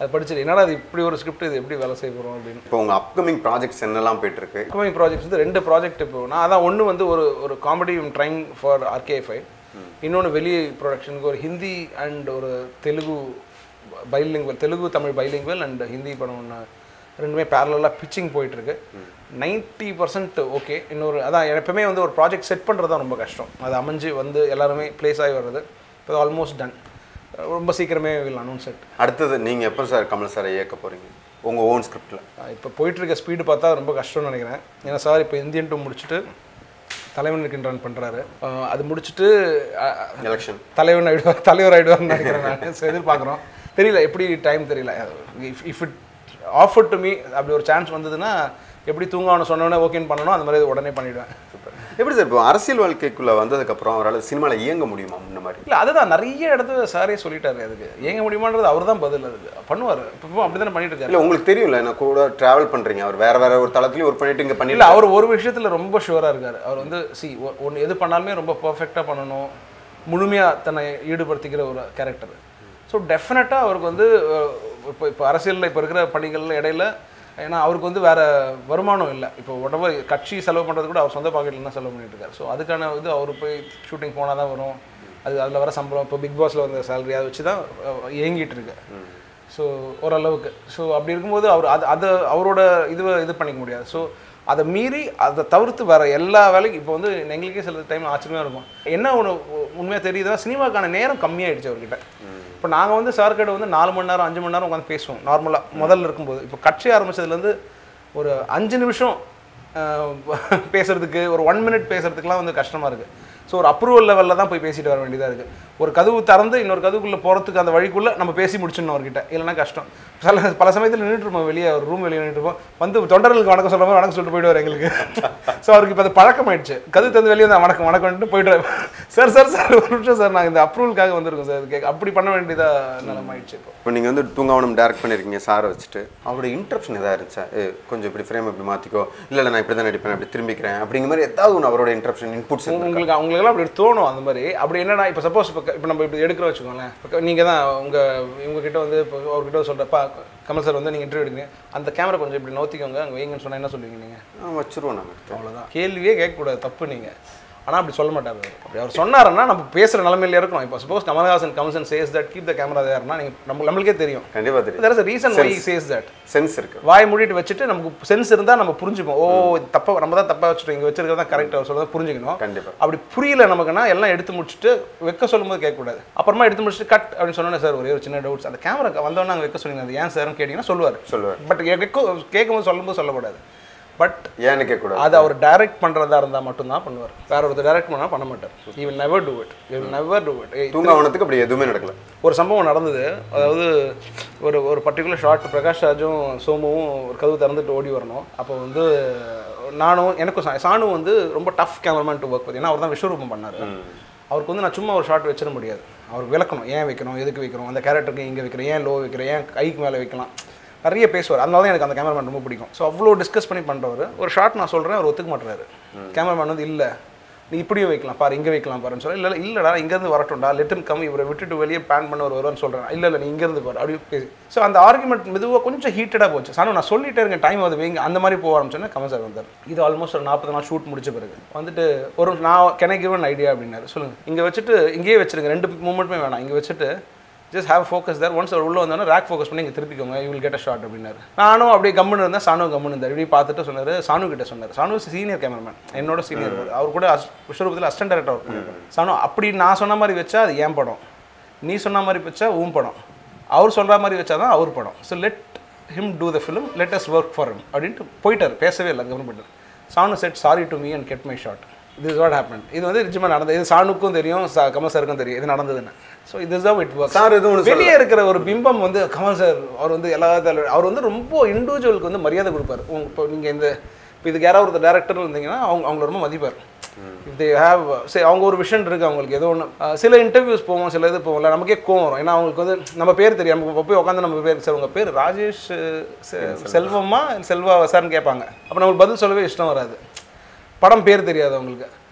அது படிச்சுட்டு என்னடா அது இப்படி ஒரு ஸ்கிரிப்ட் இது எப்படி வேலை செய்ய போகிறோம் அப்படின்னு இப்போ உங்கள் அப்கமிங் ப்ராஜெக்ட்ஸ் என்னெல்லாம் போயிட்டு இருக்கு அப்கமிங் ப்ராஜெக்ட்ஸ் வந்து ரெண்டு ப்ராஜெக்ட் இப்போ நான் அதான் ஒன்று வந்து ஒரு ஒரு காமெடி ட்ரைங் ஃபார் ஆர்கேஎஃப்ஐ இன்னொன்று வெளி ப்ரொடக்ஷனுக்கு ஒரு ஹிந்தி அண்ட் ஒரு Telugu bilingual Telugu Tamil bilingual and Hindi படம் ஒன்று ரெண்டுமே பேரலாக பிச்சிங் போயிட்டுருக்கு நைன்ட்டி பர்சன்ட் ஓகே இன்னொரு அதான் எப்பவுமே வந்து ஒரு ப்ராஜெக்ட் செட் பண்ணுறது தான் ரொம்ப கஷ்டம் அது அமைஞ்சு வந்து எல்லாருமே ப்ளேஸ் ஆகி வர்றது இப்போ ஆல்மோஸ்ட் டன் ரொம்ப சீக்கிரமே வில் அனௌன்ஸ் இட் அடுத்தது நீங்கள் எப்போ சார் கமல் சாரை இயக்க போகிறீங்க உங்கள் ஓன் ஸ்கிரிப்டில் இப்போ போயிட்டுருக்க ஸ்பீடு பார்த்தா ரொம்ப கஷ்டம்னு நினைக்கிறேன் ஏன்னா சார் இப்போ இந்தியன் டூ முடிச்சுட்டு தலைவன் இருக்கின்றான் பண்ணுறாரு அது முடிச்சுட்டு அஹ், எலெக்ஷன் தலைவன் ஆயிடுவார் தலைவர் ஆயிடுவார்னு நினைக்கிறேன் நான் சரி, எதிர்பார்க்குறோம் தெரியல எப்படி டைம் தெரியல if if it offer to me அப்படி ஒரு சான்ஸ் வந்ததுன்னா எப்படி தூங்கணும் சொன்னோன்னே ஓகேன்னு பண்ணணும் அந்த மாதிரி உடனே பண்ணிவிடுவேன் எப்படி சார் இப்போ அரசியல் வாழ்க்கைக்குள்ளே வந்ததுக்கப்புறம் அவரால் சினிமாவில் இயங்க முடியுமா முன்ன மாதிரி இல்லை அதுதான் நிறைய இடத்துல சாரே சொல்லிட்டாரு அதுக்கு ஏங்க முடியுமான்றது அவர் தான் பதில் அதுக்கு பண்ணுவார் இப்போ அப்படி தானே பண்ணிட்டு இருக்காரு இல்லை உங்களுக்கு தெரியும்ல என்ன கூட ட்ராவல் பண்ணுறீங்க அவர் வேற வேற ஒரு தளத்துலையும் ஒரு பண்ணிட்டு இங்கே இல்லை பண்ணிடல அவர் ஒரு விஷயத்துல ரொம்ப ஷுவராக இருக்கார் அவர் வந்து சி ஒன்று எது பண்ணாலுமே ரொம்ப பர்ஃபெக்டாக பண்ணணும் முழுமையாக தன்னை ஈடுபடுத்திக்கிற ஒரு கேரக்டர் ஸோ டெஃபினட்டாக அவருக்கு வந்து அஹ், இப்போ இப்போ அரசியலில் இப்போ இருக்கிற பணிகள் இடையில ஏன்னா அவருக்கு வந்து வேற வருமானம் இல்லை இப்போ உடம்பு கட்சி செலவு பண்ணுறது கூட அவர் சொந்த பாக்கெட்டில் தான் செலவு பண்ணிட்டு இருக்காரு ஸோ அதுக்கான இது அவர் போய் ஷூட்டிங் போனால் தான் வரும் அது அதில் வர சம்பளம் இப்போ பிக் பாஸில் வந்த சேலரி அதை வச்சு தான் அஹ், இயங்கிட்டு இருக்கு ஸோ ஓரளவுக்கு ஸோ அப்படி இருக்கும்போது அவர் அது அதை அவரோட இதுவை இது பண்ணிக்க முடியாது ஸோ அதை மீறி அதை தவிர்த்து வேற எல்லா வேலைக்கும் இப்போ வந்து எங்களுக்கே சில டைம் ஆச்சரியமாக இருக்கும் என்ன ஒன்று உண்மையாக தெரியுதுன்னா சினிமாக்கான நேரம் கம்மியாயிடுச்சு அவர்கிட்ட இப்போ நாங்கள் வந்து சார் கிட்ட வந்து நாலு மணி நேரம் அஞ்சு மணி நேரம் உட்காந்து பேசுவோம் நார்மலாக முதல்ல இருக்கும்போது இப்போ கட்சி ஆரம்பிச்சதுலேருந்து ஒரு அஞ்சு நிமிஷம் அஹ், பேசுறதுக்கு ஒரு ஒன் மினிட் பேசுறதுக்குலாம் வந்து கஷ்டமாக இருக்குது ஸோ ஒரு அப்ரூவல் லெவலில் தான் போய் பேசிட்டு வர வேண்டியதாக இருக்குது ஒரு கதவு திறந்து இன்னொரு கதவுக்குள்ளே போகிறதுக்கு அந்த வழிக்குள்ளே நம்ம பேசி முடிச்சிடணும் அவர்கிட்ட இல்லைன்னா கஷ்டம் சில பல சமயத்தில் நின்றுட்டு இருப்போம் வெளியே ஒரு ரூம் வெளியே நின்றுட்டு இருப்போம் வந்து தொண்டர்களுக்கு வணக்கம் சொல்கிற மாதிரி வணக்கம் சொல்லிட்டு போயிடுவார் எங்களுக்கு ஸோ அவருக்கு இப்போ அது பழக்கமாயிடுச்சு கதவு திறந்து வெளியே வந்து வணக்கம் வணக்கம்ட்டு போயிட்டு சார் சார் சார் ஒரு நிமிஷம் சார் நாங்கள் இந்த அப்ரூவலுக்காக வந்திருக்கோம் சார் கேட்க அப்படி பண்ண வேண்டியதாக நிலமாயிடுச்சு இப்போ இப்போ நீங்கள் வந்து தூங்காவனம் டேரக்ட் பண்ணியிருக்கீங்க சாரை வச்சுட்டு அவரோட இன்ட்ரப்ஷன் எதாவது இருந்துச்சா ஏ கொஞ்சம் இப்படி ஃப்ரேம் இப்படி மாற்றிக்கோ இல்லை இல்லை நான் இப்படி தான் நடிப்பேன் அப்படி திரும்பிக்கிறேன் அப்படிங்கிற மாதிரி ஏதாவது ஒன்று அவரோட இன்ட்ரப்ஷன் இன்புட்ஸ் உங்களுக்கு அவங்களுக்கெல்லாம் அப்படி தோணும் அந்த மாதிரி அப்படி என்னன்னா இப்போ சப்போஸ் இப்போ இப்போ நம்ம இப்படி எடுக்கிற வச்சுக்கோங்களேன் இப்போ நீங்கள் தான் உங்கள் இவங்ககிட்ட வந்து இப்போ அவர்கிட்ட சொல்கிறப்பா கமல் சார் வந்து நீங்கள் இன்டர்வியூ எடுக்கிறீங்க அந்த கேமரா கொஞ்சம் இப்படி நோத்திக்கோங்க அங்கே வைங்கன்னு சொன்னால் என்ன சொல்லுவீங்க நீங்கள் வச்சுருவோம் நம்ம எடுத்து. அவ்வளோதான் கேள்வியே கேட்கக்கூடாது தப்பு நீங்கள் ஆனால் அப்படி சொல்ல மாட்டார் அவர் அப்படி அவர் சொன்னாருன்னா நம்ம பேசுகிற நிலமையில இருக்கணும் இப்போ சப்போஸ் கமல்ஹாசன் கமல்சன் says that keep the camera தேர்னா நீங்கள் நம்ம நம்மளுக்கே தெரியும் கண்டிப்பாக தெரியும் there is a reason why he says that sense இருக்கு வாய் மூடிட்டு வச்சுட்டு நமக்கு சென்ஸ் இருந்தால் நம்ம புரிஞ்சுப்போம் ஓ இது தப்பா நம்ம தான் தப்பாக வச்சுட்டோம் இங்கே வச்சிருக்கிறது தான் கரெக்டாக அவர் சொல்றதை புரிஞ்சுக்கணும் கண்டிப்பா. அப்படி புரியல நமக்குன்னா எல்லாம் எடுத்து முடிச்சுட்டு வைக்க சொல்லும்போது கேட்கக்கூடாது அப்புறமா எடுத்து முடிச்சுட்டு கட் அப்படின்னு சொன்னோன்னே சார் ஒரே ஒரு சின்ன டவுட்ஸ் அந்த கேமரா வந்தோன்னே அங்கே வைக்க சொன்னீங்க அது ஏன் சார்னு கேட்டிங்கன்னா சொல்லுவார் சொல்லுவார் பட் கேட்கும்போது சொல்லும்போது சொல்லக்கூடாது பட் ஏன்னு கேட்கக்கூடாது அது அவர் டைரக்ட் பண்ணுறதா இருந்தால் மட்டும்தான் பண்ணுவார் வேற ஒருத்தர் டைரக்ட் பண்ணால் பண்ண மாட்டார் he will never do it he will never do it தூங்காவனத்துக்கு அப்படி எதுவுமே நடக்கல ஒரு சம்பவம் நடந்தது அதாவது ஒரு ஒரு பர்டிகுலர் ஷார்ட் பிரகாஷ் ராஜும் சோமுவும் ஒரு கதவு திறந்துட்டு ஓடி வரணும் அப்போ வந்து நானும் எனக்கும் சா- சானு வந்து ரொம்ப டஃப் கேமராமேன் டு ஒர்க் ஏன்னா அவர் தான் விஸ்வரூபம் பண்ணார் அவருக்கு வந்து நான் சும்மா ஒரு ஷார்ட் வச்சிட முடியாது அவருக்கு விளக்கணும் ஏன் வைக்கணும் எதுக்கு வைக்கணும் அந்த கேரக்டருக்கு இங்கே வைக்கிறேன் ஏன் லோ வைக்கிறேன் ஏன் கைக்கு மேலே வைக்கலாம் நிறைய பேசுவார் அதனால தான் எனக்கு அந்த கேமராமேன் ரொம்ப பிடிக்கும் ஸோ அவ்வளோ டிஸ்கஸ் பண்ணி பண்ணுறவர் ஒரு ஷார்ட் நான் சொல்கிறேன் அவர் ஒத்துக்க மாட்டுறாரு கேமராமேன் வந்து இல்லை நீ இப்படியும் வைக்கலாம் பாரு இங்கே வைக்கலாம் பாருன்னு சொல்ல இல்லை இல்லைடா இங்கேருந்து வரட்டும்டா லெட்டன் கம் இவரை விட்டுட்டு வெளியே பேன் பண்ண ஒரு வருவான்னு சொல்கிறேன் இல்லை இல்லை நீ இங்கேருந்து பாரு அப்படி பேசி ஸோ அந்த ஆர்குமெண்ட் மெதுவாக கொஞ்சம் ஹீட்டடாக போச்சு சார் நான் சொல்லிட்டே இருக்கேன் டைம் அது வைங்க அந்த மாதிரி போக ஆரம்பிச்சோன்னே கமல் சார் வந்தார் இது ஆல்மோஸ்ட் ஒரு நாற்பது நாள் ஷூட் முடிச்ச பிறகு வந்துட்டு ஒரு நான் கெனக் கிவன் ஐடியா அப்படின்னாரு சொல்லுங்கள் இங்கே வச்சுட்டு இங்கேயே வச்சிருங்க ரெண்டு மூமெண்ட்டுமே வேணாம் இங்கே வச்சுட்டு just have focus there once அவர் உள்ள வந்தோன்னா ரேக் ஃபோக்கஸ் பண்ணி இங்கே திருப்பிக்கோங்க you will get a shot அப்படின்னாரு நானும் அப்படியே கம்முன்னு இருந்தேன் சானு கம்முன்னு இருந்தார் இப்படி பார்த்துட்டு சொன்னார் சானு கிட்ட சொன்னார் சானு சீனியர் கேமராமேன் என்னோட சீனியர் அவர் கூட அஸ்- விஸ்வரூபத்தில் அசிஸ்டன்ட் டேரக்டர் ஒர்க் பண்ணிருக்காரு சானு அப்படி நான் சொன்ன மாதிரி வச்சா அது ஏன் படம் நீ சொன்ன மாதிரி வச்சா உன் படம் அவர் சொல்கிற மாதிரி வச்சா தான் அவர் படம் so let him do the film let us work for him அப்படின்ட்டு போயிட்டார் பேசவே இல்லை கவர்மெண்ட் போயிட்டார் Sanu set sorry to me and get my shot இது இஸ் வாட் ஹேப்பன் இது வந்து நிஜமாக நடந்தது இது சானுக்கும் தெரியும் சா- கமல் சாருக்கும் தெரியும் இது நடந்ததுன்னு ஸோ இது இஸ் இட் ஒர்க் சார் எதுவும் ஒண்ணு வெளியே இருக்கிற ஒரு பிம்பம் வந்து கமல் சார் அவர் வந்து எல்லா தல- அவர் வந்து ரொம்ப இண்டிவிஜுவலுக்கு வந்து மரியாதை கொடுப்பார் உங்க- இப்போ நீங்கள் இந்த இப்போ இதுக்கு யாராவது ஒரு டேரக்டர் இருந்தீங்கன்னா அவங்க அவங்கள ரொம்ப மதிப்பார் இஃப் தே ஹேவ் சரி அவங்க ஒரு விஷன் இருக்குது அவங்களுக்கு ஏதோ ஒன்று சில இன்டர்வியூஸ் போவோம் சில இது போவோம்ல நமக்கே கோவம் வரும் ஏன்னா அவங்களுக்கு வந்து நம்ம பேர் தெரியும் நம்ம போய் உட்காந்து நம்ம பேர் சார் உங்கள் பேர் ராஜேஷ் செ- செல்வமா செல்வா சார்னு கேட்பாங்க அப்போ நம்மளுக்கு பதில் சொல்லவே இஷ்டம் வராது படம் பேர் தெரியாது அவங்களுக்கு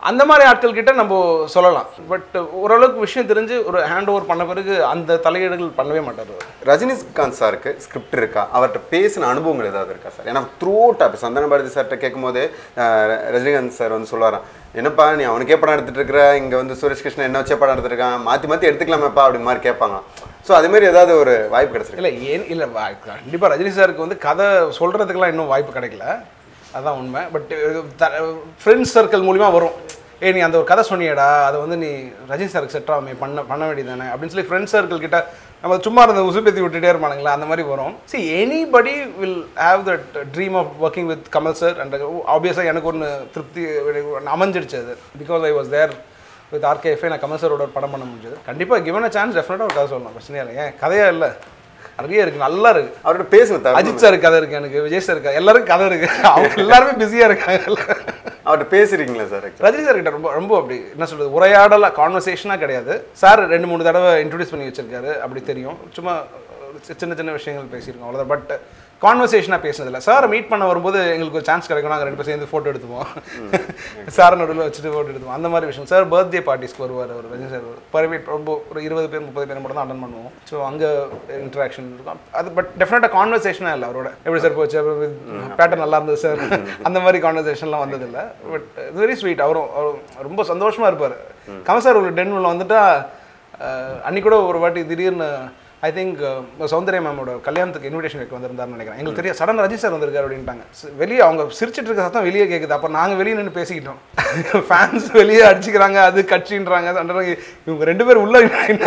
அந்த மாதிரி ஆட்கள் கிட்ட நம்ம சொல்லலாம் பட் ஓரளவுக்கு விஷயம் தெரிஞ்சு ஒரு ஹேண்ட் ஓவர் பண்ண பிறகு அந்த தலையீடுகள் பண்ணவே மாட்டார் அவர். ரஜினிகாந்த் சாருக்கு ஸ்கிரிப்ட் இருக்கா அவர்கிட்ட பேசின அனுபவங்கள் ஏதாவது இருக்கா சார் ஏன்னா த்ரூ டாப் சந்தன பாரதி சார்கிட்ட கேட்கும்போது அஹ், ரஜினிகாந்த் சார் வந்து சொல்லுவாராம் என்னப்பா நீ அவனுக்கே படம் எடுத்துட்டு இருக்கிற இங்கே வந்து சுரேஷ் கிருஷ்ணன் என்ன வச்சே படம் எடுத்துருக்கான் மாற்றி மாற்றி எடுத்துக்கலாமேப்பா அப்படி மாதிரி கேட்பாங்க ஸோ அது மாதிரி ஏதாவது ஒரு வாய்ப்பு கிடைச்சிருக்கு இல்லை ஏன் இல்லை கண்டிப்பாக ரஜினி சாருக்கு வந்து கதை சொல்கிறதுக்கெல்லாம் இன்னும் வாய்ப்பு கிடைக்கல அதான் உண்மை பட் ஃப்ரெண்ட்ஸ் சர்க்கிள் மூலிமா வரும் ஏ நீ அந்த ஒரு கதை சொன்னியடா அதை வந்து நீ ரஜினி சாருக்கு செட் ஆகுமே பண்ண பண்ண வேண்டியதானே அப்படின்னு சொல்லி ஃப்ரெண்ட்ஸ் சர்க்கிள் கிட்ட நம்ம சும்மா இருந்த உசுப்பேத்தி விட்டுட்டே இருப்பானுங்களா அந்த மாதிரி வரும் see anybody will have that dream of working with Kamal sir and ஆப்வியஸாக எனக்கு ஒன்று திருப்தி ஒண்ணு அமைஞ்சிடுச்சு அது because I was there with RKFI நான் கமல் சாரோட ஒரு படம் பண்ண முடிஞ்சது கண்டிப்பாக கிவன் அ சான்ஸ் டெஃபினட்டாக ஒரு கதை சொல்லலாம் பிரச்சனையே இல்லை ஏன் கதையா இல்லை நிறைய இருக்கு நல்லா இருக்கு அவர்கிட்ட பேசுன தருணம் அஜித் சார் கதை இருக்கு எனக்கு விஜய் சார் கதை எல்லாருக்கும் கதை இருக்கு அவங்க எல்லாருமே பிஸியாக இருக்காங்க அவர்கிட்ட பேசுறீங்களா சார் actually? ரஜினி சார் கிட்ட ரொம்ப ரொம்ப அப்படி என்ன சொல்றது உரையாடல கான்வர்சேஷனாக கிடையாது சார் ரெண்டு மூணு தடவை இன்ட்ரடியூஸ் பண்ணி வச்சிருக்காரு அப்படி தெரியும் சும்மா ஒரு சி- சின்ன சின்ன விஷயங்கள் பேசியிருக்கோம் அவ்வளோதான் பட் கான்வர்சேஷனாக பேசுனதில்ல சாரை மீட் பண்ண வரும்போது எங்களுக்கு ஒரு சான்ஸ் கிடைக்கும் நாங்கள் ரெண்டு பேரும் சேர்ந்து ஃபோட்டோ எடுத்துப்போம் சார் நடுவில் வச்சுட்டு ஃபோட்டோ எடுத்துப்போம் அந்த மாதிரி விஷயம் சார் பர்த்டே பார்ட்டிஸ்க்கு வருவார் அவர் ரஜினி சார் பரவேட் ரொம்ப ஒரு இருபது பேர் முப்பது பேர் மட்டும் தான் அட்டன் பண்ணுவோம் ஸோ அங்கே இன்ட்ராக்ஷன் இருக்கும் அது பட் டெஃபினட்டாக கான்வர்சேஷனாக இல்லை அவரோட எப்படி சார் போச்சு பேட்டர்ன் நல்லா இருந்தது சார் அந்த மாதிரி கான்வர்சேஷன்லாம் வந்ததில்லை பட் இது வெரி ஸ்வீட் அவரும் அவரும் ரொம்ப சந்தோஷமாக இருப்பார் கமல் சார் ஒரு டென் உள்ள வந்துட்டா அஹ், அன்னைக்கு கூட ஒரு வாட்டி திடீர்னு ஐ திங்க் சௌந்தர்யா மேமோட கல்யாணத்துக்கு இன்விடேஷன் வைக்க வந்திருந்தாருன்னு நினைக்கிறேன் எங்களுக்கு தெரியும் சடன் ரஜினி சார் வந்திருக்காரு அப்படின்ட்டாங்க சி- வெளியே அவங்க சிரிச்சிட்டு இருக்க சத்தம் வெளியே கேட்குது அப்போ நாங்கள் வெளியே நின்று பேசிக்கிட்டோம் ஃபேன்ஸ் வெளியே அடிச்சுக்கிறாங்க அது கட்சின்றாங்க சண்டைறாங்க இவங்க ரெண்டு பேரும் உள்ள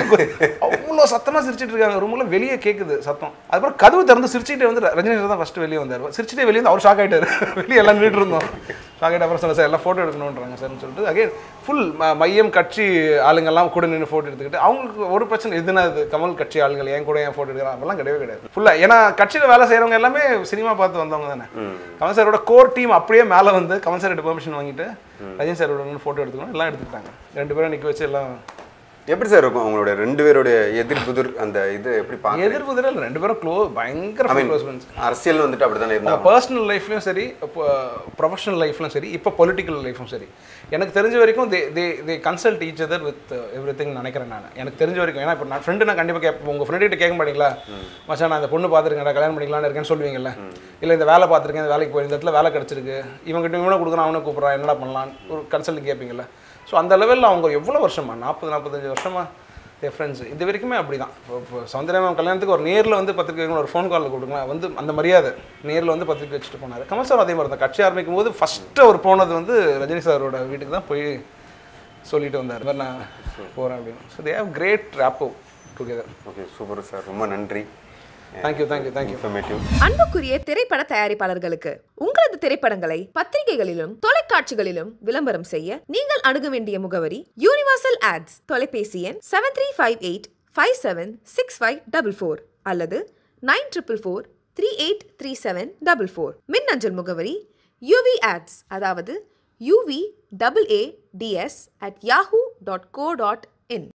அவ்வளோ சத்தமாக சிரிச்சிட்டு இருக்காங்க ரூமில் வெளியே கேட்குது சத்தம் அதுக்கப்புறம் கதவு திறந்து சிரிச்சிட்டே வந்து ரஜினி சார் தான் ஃபஸ்ட்டு வெளியே வந்தார் சிரிச்சிட்டே வெளியே வந்து அவர் ஷாக் ஆகிட்டாரு வெளியே எல்லாம் நின்றுட்டு இருந்தோம் ஷாக் ஆகிட்ட அப்புறம் சொன்ன சார் எல்லாம் ஃபோட்டோ எடுக்கணுன்றாங்க சார்னு சொல்லிட்டு அகைன் ஃபுல் மையம் கட்சி ஆளுங்கெல்லாம் கூட நின்று ஃபோட்டோ எடுத்துக்கிட்டு அவங்களுக்கு ஒரு பிரச்சனை எதுனா இது கமல் கட்சி ஆளுங்கள் ஏன் கூட ஏன் ஃபோட்டோ எடுக்கிறாங்க அதெல்லாம் கிடையவே கிடையாது ஃபுல்லாக ஏன்னா கட்சியில் வேலை செய்கிறவங்க எல்லாமே சினிமா பார்த்து வந்தவங்க தானே கமல் சாரோட கோர் டீம் அப்படியே மேலே வந்து கமல் சார்கிட்ட பெர்மிஷன் வாங்கிட்டு ரஜினி சாரோட ஃபோட்டோ எடுத்துக்கணும் எல்லாம் எடுத்துக்கிட்டாங்க ரெண்டு பேரும் நிற்க வச்சு எல்லாம் எப்படி சார் இருக்கும் அவங்களோட ரெண்டு பேருடைய எதிர் புதிர் அந்த இது எப்படி பார்க்க எதிர்ப்பு திடல் ரெண்டு பேரும் க்ளோ பயங்கர I mean, க்ளோஸ் ஃப்ரெண்ட்ஸ் அரசியல் வந்துட்டு அப்படிதானே இருந்தாங்க பர்சனல் லைஃப்லையும் சரி இப்போ ப்ரொஃபஷனல் லைஃப்லையும் சரி இப்போ பொலிட்டிக்கல் லைஃப்பும் சரி எனக்கு தெரிஞ்ச வரைக்கும் they they they consult each other with every thing நினைக்கிறேன் நான் எனக்கு தெரிஞ்ச வரைக்கும் ஏன்னா இப்போ நான் ஃப்ரெண்டு நான் கண்டிப்பாக கேட்பேன் உங்கள் ஃப்ரெண்டு கேட்க மாட்டீங்களா மச்சான் நான் இந்த பொண்ணு பார்த்துருக்கேன் கல்யாணம் பண்ணிக்கலாம்னு இருக்கேன்னு சொல்லுவீங்கல்ல இல்லை இந்த வேலை பார்த்துருக்கேன் இந்த வேலைக்கு போய் இந்த இடத்துல வேலை கிடச்சிருக்கு இவங்ககிட்ட இவனை கொடுக்குறான் அவனை கூப்பிட்றான் என்னடா பண்ணலாம் ஒரு கன்சல்ட் கேட்பீங்கல்ல ஸோ அந்த லெவலில் அவங்க எவ்வளோ வருஷமா நாற்பது நாற்பத்தஞ்சு வருஷமா என் ஃப்ரெண்ட்ஸ் இது வரைக்குமே அப்படி தான் இப்போ இப்போ சௌந்தர்யம் கல்யாணத்துக்கு ஒரு நேரில் வந்து பத்திரிக்கை வைக்கணும், ஒரு ஃபோன் காலில் கொடுக்கலாம் வந்து அந்த மரியாதை நேரில் வந்து பத்திரிக்கை வச்சுட்டு போனார் கமல் சார் அதே மாதிரி தான் கட்சி ஆரம்பிக்கும் போது ஃபஸ்ட்டு அவர் போனது வந்து ரஜினி சாரோட வீட்டுக்கு தான் போய் சொல்லிட்டு வந்தார் இந்த மாதிரி நான் போகிறேன் அப்படின்னு so they have great rapport together okay super sir ரொம்ப நன்றி தேங்க்யூ தேங்க்யூ தேங்க்யூ இன்ஃபர்மேட்டிவ் அன்புக்குரிய திரைப்பட தயாரிப்பாளர்களுக்கு உங்களது திரைப்படங்களை பத்திரிகைகளிலும் தொலைக்காட்சிகளிலும் விளம்பரம் செய்ய நீங்கள் அணுக வேண்டிய முகவரி யூனிவர்சல் ஆட்ஸ் தொலைபேசி எண் seven three five eight five seven six five double four அல்லது nine triple four three eight three seven double four மின்னஞ்சல் முகவரி யூவி ஆட்ஸ் அதாவது UV double A DS at Yahoo dot co dot in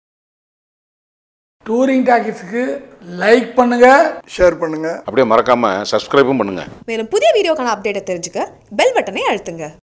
touring டாக்கிஸுக்கு like பண்ணுங்க share பண்ணுங்க அப்படியே மறக்காம சப்ஸ்கிரைபும் பண்ணுங்க மேலும் புதிய வீடியோக்கான அப்டேட்டை தெரிஞ்சுக்க பெல் பட்டனை அழுத்துங்க